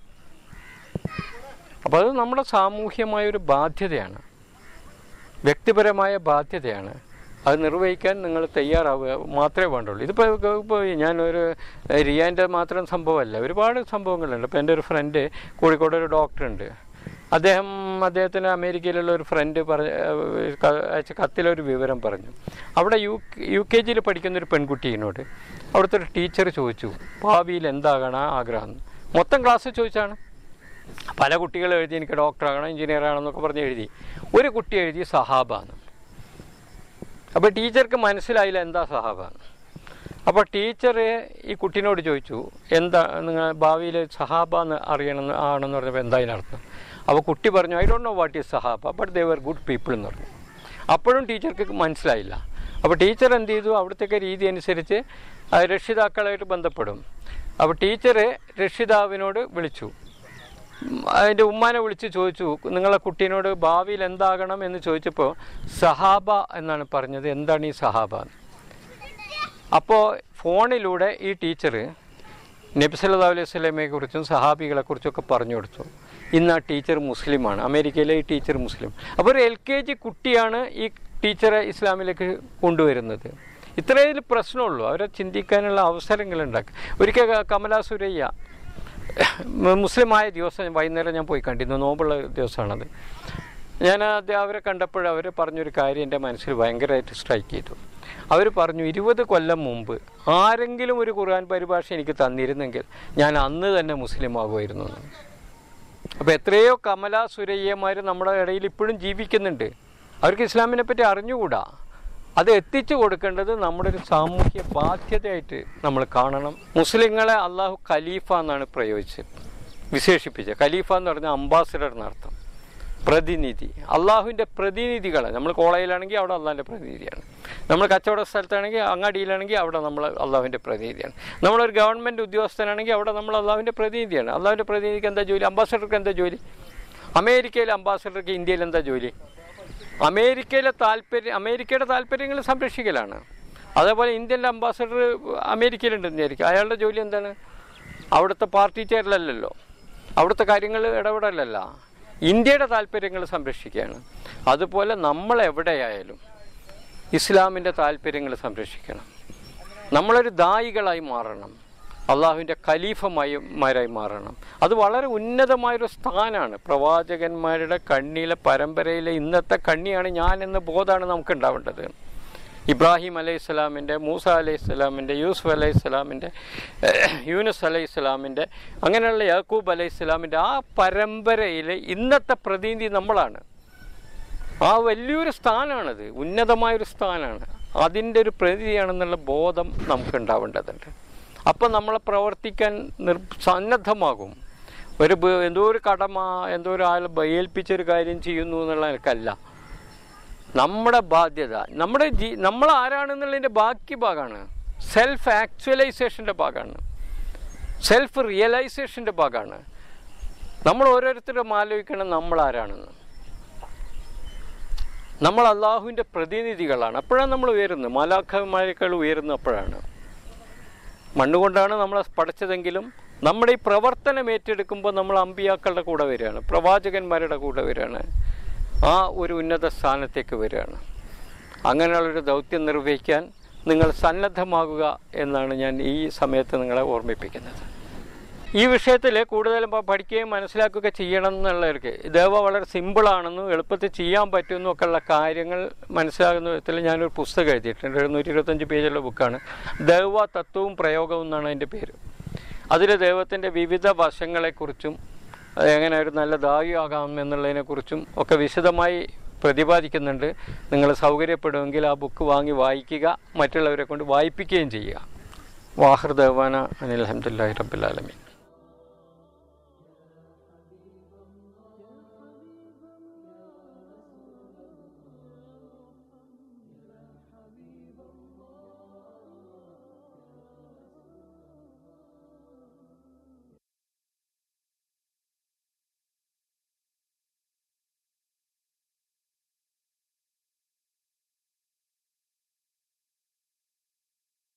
അപ്പോൾ അത് നമ്മുടെ സാമൂഹ്യമായ ഒരു ബാധ്യതയാണ് വ്യക്തിപരമായ ബാധ്യതയാണ് അത് നിർവഹിക്കാൻ നിങ്ങൾ തയ്യാറാവുക മാത്രമേ വേണ്ടുള്ളൂ ഇതിപ്പോൾ ഇപ്പോൾ ഞാനൊരു റിയാൻ്റെ മാത്രം സംഭവമല്ല ഒരുപാട് സംഭവങ്ങളുണ്ട് ഇപ്പോൾ എൻ്റെ ഒരു ഫ്രണ്ട് കോഴിക്കോട് ഒരു ഡോക്ടറുണ്ട് അദ്ദേഹം അദ്ദേഹത്തിന് അമേരിക്കയിലുള്ള ഒരു ഫ്രണ്ട് പറഞ്ഞ ക- അയച്ച കത്തിലൊരു വിവരം പറഞ്ഞു അവിടെ യു യു കെ ജിയിൽ പഠിക്കുന്ന ഒരു പെൺകുട്ടീനോട് അവിടുത്തെ ഒരു ടീച്ചർ ചോദിച്ചു ഭാവിയിൽ എന്താകണം ആഗ്രഹം മൊത്തം ക്ലാസ് ചോദിച്ചാണ് പല കുട്ടികൾ എഴുതി എനിക്ക് ഡോക്ടറാകണം എഞ്ചിനീയർ ആണെന്നൊക്കെ പറഞ്ഞ് എഴുതി ഒരു കുട്ടി എഴുതി സഹാബാന്ന് അപ്പോൾ ടീച്ചർക്ക് മനസ്സിലായില്ല എന്താ സഹാബാന്ന് അപ്പോൾ ടീച്ചർ ഈ കുട്ടീനോട് ചോദിച്ചു എന്താ നിങ്ങൾ ഭാവിയിൽ സഹാബ എന്ന് അറിയണമെന്ന് ആണെന്ന് പറഞ്ഞപ്പോൾ എന്താ അതിനർത്ഥം അപ്പോൾ കുട്ടി പറഞ്ഞു I don't know what is സഹാബ but they were good people എന്ന് പറഞ്ഞു അപ്പോഴും ടീച്ചർക്ക് മനസ്സിലായില്ല അപ്പോൾ ടീച്ചർ എന്ത് ചെയ്തു അവിടുത്തെ രീതി അനുസരിച്ച് ആ രക്ഷിതാക്കളായിട്ട് ബന്ധപ്പെടും അപ്പോൾ ടീച്ചർ രക്ഷിതാവിനോട് വിളിച്ചു ഉം, അതിൻ്റെ ഉമ്മാനെ വിളിച്ച് ചോദിച്ചു നിങ്ങളെ കുട്ടീനോട് ഭാവിയിൽ എന്താകണം എന്ന് ചോദിച്ചപ്പോൾ സഹാബ എന്നാണ് പറഞ്ഞത് എന്താണ് ഈ സഹാബ എന്ന് അപ്പോൾ ഫോണിലൂടെ ഈ ടീച്ചർ നബി സല്ലല്ലാഹു അലൈഹി സ്വലമയെ കുറിച്ചും സഹാബികളെ കുറിച്ചൊക്കെ പറഞ്ഞു കൊടുത്തു ഇന്ന് ആ ടീച്ചർ മുസ്ലിമാണ് അമേരിക്കയിലെ ഈ ടീച്ചർ മുസ്ലിം അപ്പോൾ ഒരു എൽ കെ ജി കുട്ടിയാണ് ഈ ടീച്ചറെ ഇസ്ലാമിലേക്ക് കൊണ്ടുവരുന്നത് ഇത്രയും പ്രശ്നമുള്ളൂ അവരെ ചിന്തിക്കാനുള്ള അവസരങ്ങൾ ഉണ്ടാക്കുക ഒരിക്കൽ കമലാ സുരയ്യ മുസ്ലിമായ ദിവസം വൈകുന്നേരം ഞാൻ പോയി കണ്ടിരുന്നു നോമ്പുള്ള ദിവസമാണത് ഞാൻ ആദ്യം അവരെ കണ്ടപ്പോൾ അവർ പറഞ്ഞൊരു കാര്യം എൻ്റെ മനസ്സിൽ ഭയങ്കരമായിട്ട് സ്ട്രൈക്ക് ചെയ്തു അവർ പറഞ്ഞു ഇരുപത് കൊല്ലം മുമ്പ് ആരെങ്കിലും ഒരു ഖുർആൻ പരിഭാഷ എനിക്ക് തന്നിരുന്നെങ്കിൽ ഞാൻ അന്ന് തന്നെ മുസ്ലിം ആകുമായിരുന്നു എന്ന് അപ്പോൾ എത്രയോ കമല സുരയ്യമാർ നമ്മുടെ ഇടയിൽ ഇപ്പോഴും ജീവിക്കുന്നുണ്ട് അവർക്ക് ഇസ്ലാമിനെ പറ്റി അറിഞ്ഞുകൂടാ അത് എത്തിച്ചു കൊടുക്കേണ്ടത് നമ്മുടെ ഒരു സാമൂഹ്യ ബാധ്യതയായിട്ട് നമ്മൾ കാണണം മുസ്ലിങ്ങളെ അള്ളാഹു ഖലീഫ എന്നാണ് പ്രയോഗിച്ചത് വിശേഷിപ്പിച്ചത് ഖലീഫ എന്ന് പറഞ്ഞാൽ അംബാസിഡർ എന്നർത്ഥം പ്രതിനിധി അള്ളാഹുവിൻ്റെ പ്രതിനിധികളെ നമ്മൾ കോളേജിലാണെങ്കിൽ അവിടെ അള്ളാഹിൻ്റെ പ്രതിനിധിയാണ് നമ്മൾ കച്ചവട സ്ഥലത്താണെങ്കിൽ അങ്ങാടിയിലാണെങ്കിൽ അവിടെ നമ്മൾ അള്ളാഹുവിൻ്റെ പ്രതിനിധിയാണ് നമ്മളൊരു ഗവൺമെൻറ് ഉദ്യോഗസ്ഥനാണെങ്കിൽ അവിടെ നമ്മൾ അള്ളാഹുവിൻ്റെ പ്രതിനിധിയാണ് അള്ളാഹുവിൻ്റെ പ്രതിനിധിക്ക് എന്താ ജോലി അംബാസഡർക്ക് എന്താ ജോലി അമേരിക്കയിലെ അംബാസഡർക്ക് ഇന്ത്യയിൽ എന്താ ജോലി അമേരിക്കയിലെ താല്പര്യം അമേരിക്കയുടെ താല്പര്യങ്ങൾ സംരക്ഷിക്കലാണ് അതേപോലെ ഇന്ത്യൻ്റെ അംബാസഡർ അമേരിക്കയിലുണ്ടെന്ന് വിചാരിക്കും അയാളുടെ ജോലി എന്താണ് അവിടുത്തെ പാർട്ടി ചേരലല്ലോ അവിടുത്തെ കാര്യങ്ങൾ ഇടപെടലല്ല ഇന്ത്യയുടെ താല്പര്യങ്ങൾ സംരക്ഷിക്കുകയാണ് അതുപോലെ നമ്മൾ എവിടെയായാലും ഇസ്ലാമിൻ്റെ താല്പര്യങ്ങൾ സംരക്ഷിക്കണം നമ്മളൊരു ദായികളായി മാറണം അള്ളാഹുവിൻ്റെ ഖലീഫമാരായി മാറണം അത് വളരെ ഉന്നതമായൊരു സ്ഥാനമാണ് പ്രവാചകന്മാരുടെ കണ്ണിയിലെ പരമ്പരയിലെ ഇന്നത്തെ കണ്ണിയാണ് ഞാൻ എന്ന ബോധമാണ് നമുക്ക് ഉണ്ടാവേണ്ടത് ഇബ്രാഹിം അലൈഹി സ്വലാമിൻ്റെ മൂസ അലൈഹി സ്വലാമിൻ്റെ യൂസുഫ് അലൈഹി സ്വലാമിൻ്റെ യൂനുസ് അലൈഹി സ്വലാമിൻ്റെ അങ്ങനെയുള്ള യാക്കൂബ് അലൈഹി സ്വലാമിൻ്റെ ആ പരമ്പരയിലെ ഇന്നത്തെ പ്രതിനിധി നമ്മളാണ് ആ വലിയൊരു സ്ഥാനമാണത് ഉന്നതമായൊരു സ്ഥാനമാണ് അതിൻ്റെ ഒരു പ്രതിനിധിയാണെന്നുള്ള ബോധം നമുക്ക് ഉണ്ടാവേണ്ടതുണ്ട് അപ്പം നമ്മളെ പ്രവർത്തിക്കാൻ നിർ സന്നദ്ധമാകും ഒരു ബ- എന്തോ ഒരു കടമ എന്തോ ഒരു ആൾ ഏൽപ്പിച്ചൊരു കാര്യം ചെയ്യുന്നു എന്നുള്ള എനിക്കല്ല നമ്മുടെ ബാധ്യത നമ്മുടെ ജീ നമ്മൾ ആരാണെന്നുള്ളതിൻ്റെ ബാക്കി ഭാഗമാണ് സെൽഫ് ആക്ച്വലൈസേഷൻ്റെ ഭാഗമാണ് സെൽഫ് റിയലൈസേഷൻ്റെ ഭാഗമാണ് നമ്മൾ ഓരോരുത്തരും ആലോചിക്കണം നമ്മൾ ആരാണെന്ന് നമ്മൾ അള്ളാഹുവിൻ്റെ പ്രതിനിധികളാണ് അപ്പോഴാണ് നമ്മൾ ഉയരുന്നത് മാലാഖമാരെക്കാൾ ഉയരുന്നത് അപ്പോഴാണ് മണ്ണുകൊണ്ടാണ് നമ്മളെ പഠിച്ചതെങ്കിലും നമ്മുടെ ഈ പ്രവർത്തനം ഏറ്റെടുക്കുമ്പോൾ നമ്മൾ അമ്പിയാക്കളുടെ കൂടെ വരികയാണ് പ്രവാചകന്മാരുടെ കൂടെ വരികയാണ് ആ ഒരു ഉന്നത സ്ഥാനത്തേക്ക് വരികയാണ് അങ്ങനെയുള്ളൊരു ദൗത്യം നിർവഹിക്കാൻ നിങ്ങൾ സന്നദ്ധമാകുക എന്നാണ് ഞാൻ ഈ സമയത്ത് നിങ്ങളെ ഓർമ്മിപ്പിക്കുന്നത് ഈ വിഷയത്തിൽ കൂടുതലും പ- പഠിക്കുകയും മനസ്സിലാക്കുകയൊക്കെ ചെയ്യണം എന്നുള്ളവർക്ക് ദേവ വളരെ സിമ്പിളാണെന്നും എളുപ്പത്തിൽ ചെയ്യാൻ പറ്റുമെന്നും ഒക്കെ ഉള്ള കാര്യങ്ങൾ മനസ്സിലാകുന്ന വിധത്തിൽ ഞാനൊരു പുസ്തകം എഴുതിയിട്ടുണ്ട് ഒരു നൂറ്റി ഇരുപത്തഞ്ച് പേജുള്ള ബുക്കാണ് ദേവ തത്വവും പ്രയോഗവും എന്നാണ് അതിൻ്റെ പേര് അതിൽ ദൈവത്തിൻ്റെ വിവിധ വശങ്ങളെക്കുറിച്ചും അത് എങ്ങനെ ഒരു നല്ല ദായിയാകാം എന്നുള്ളതിനെക്കുറിച്ചും ഒക്കെ വിശദമായി പ്രതിപാദിക്കുന്നുണ്ട് നിങ്ങൾ സൗകര്യപ്പെടുമെങ്കിൽ ആ ബുക്ക് വാങ്ങി വായിക്കുക മറ്റുള്ളവരെ കൊണ്ട് വായിപ്പിക്കുകയും ചെയ്യുക വാഹൃദവാന അനിൽ അഹമ്മദില്ലാഹി റബ്ബുലാലമീൻ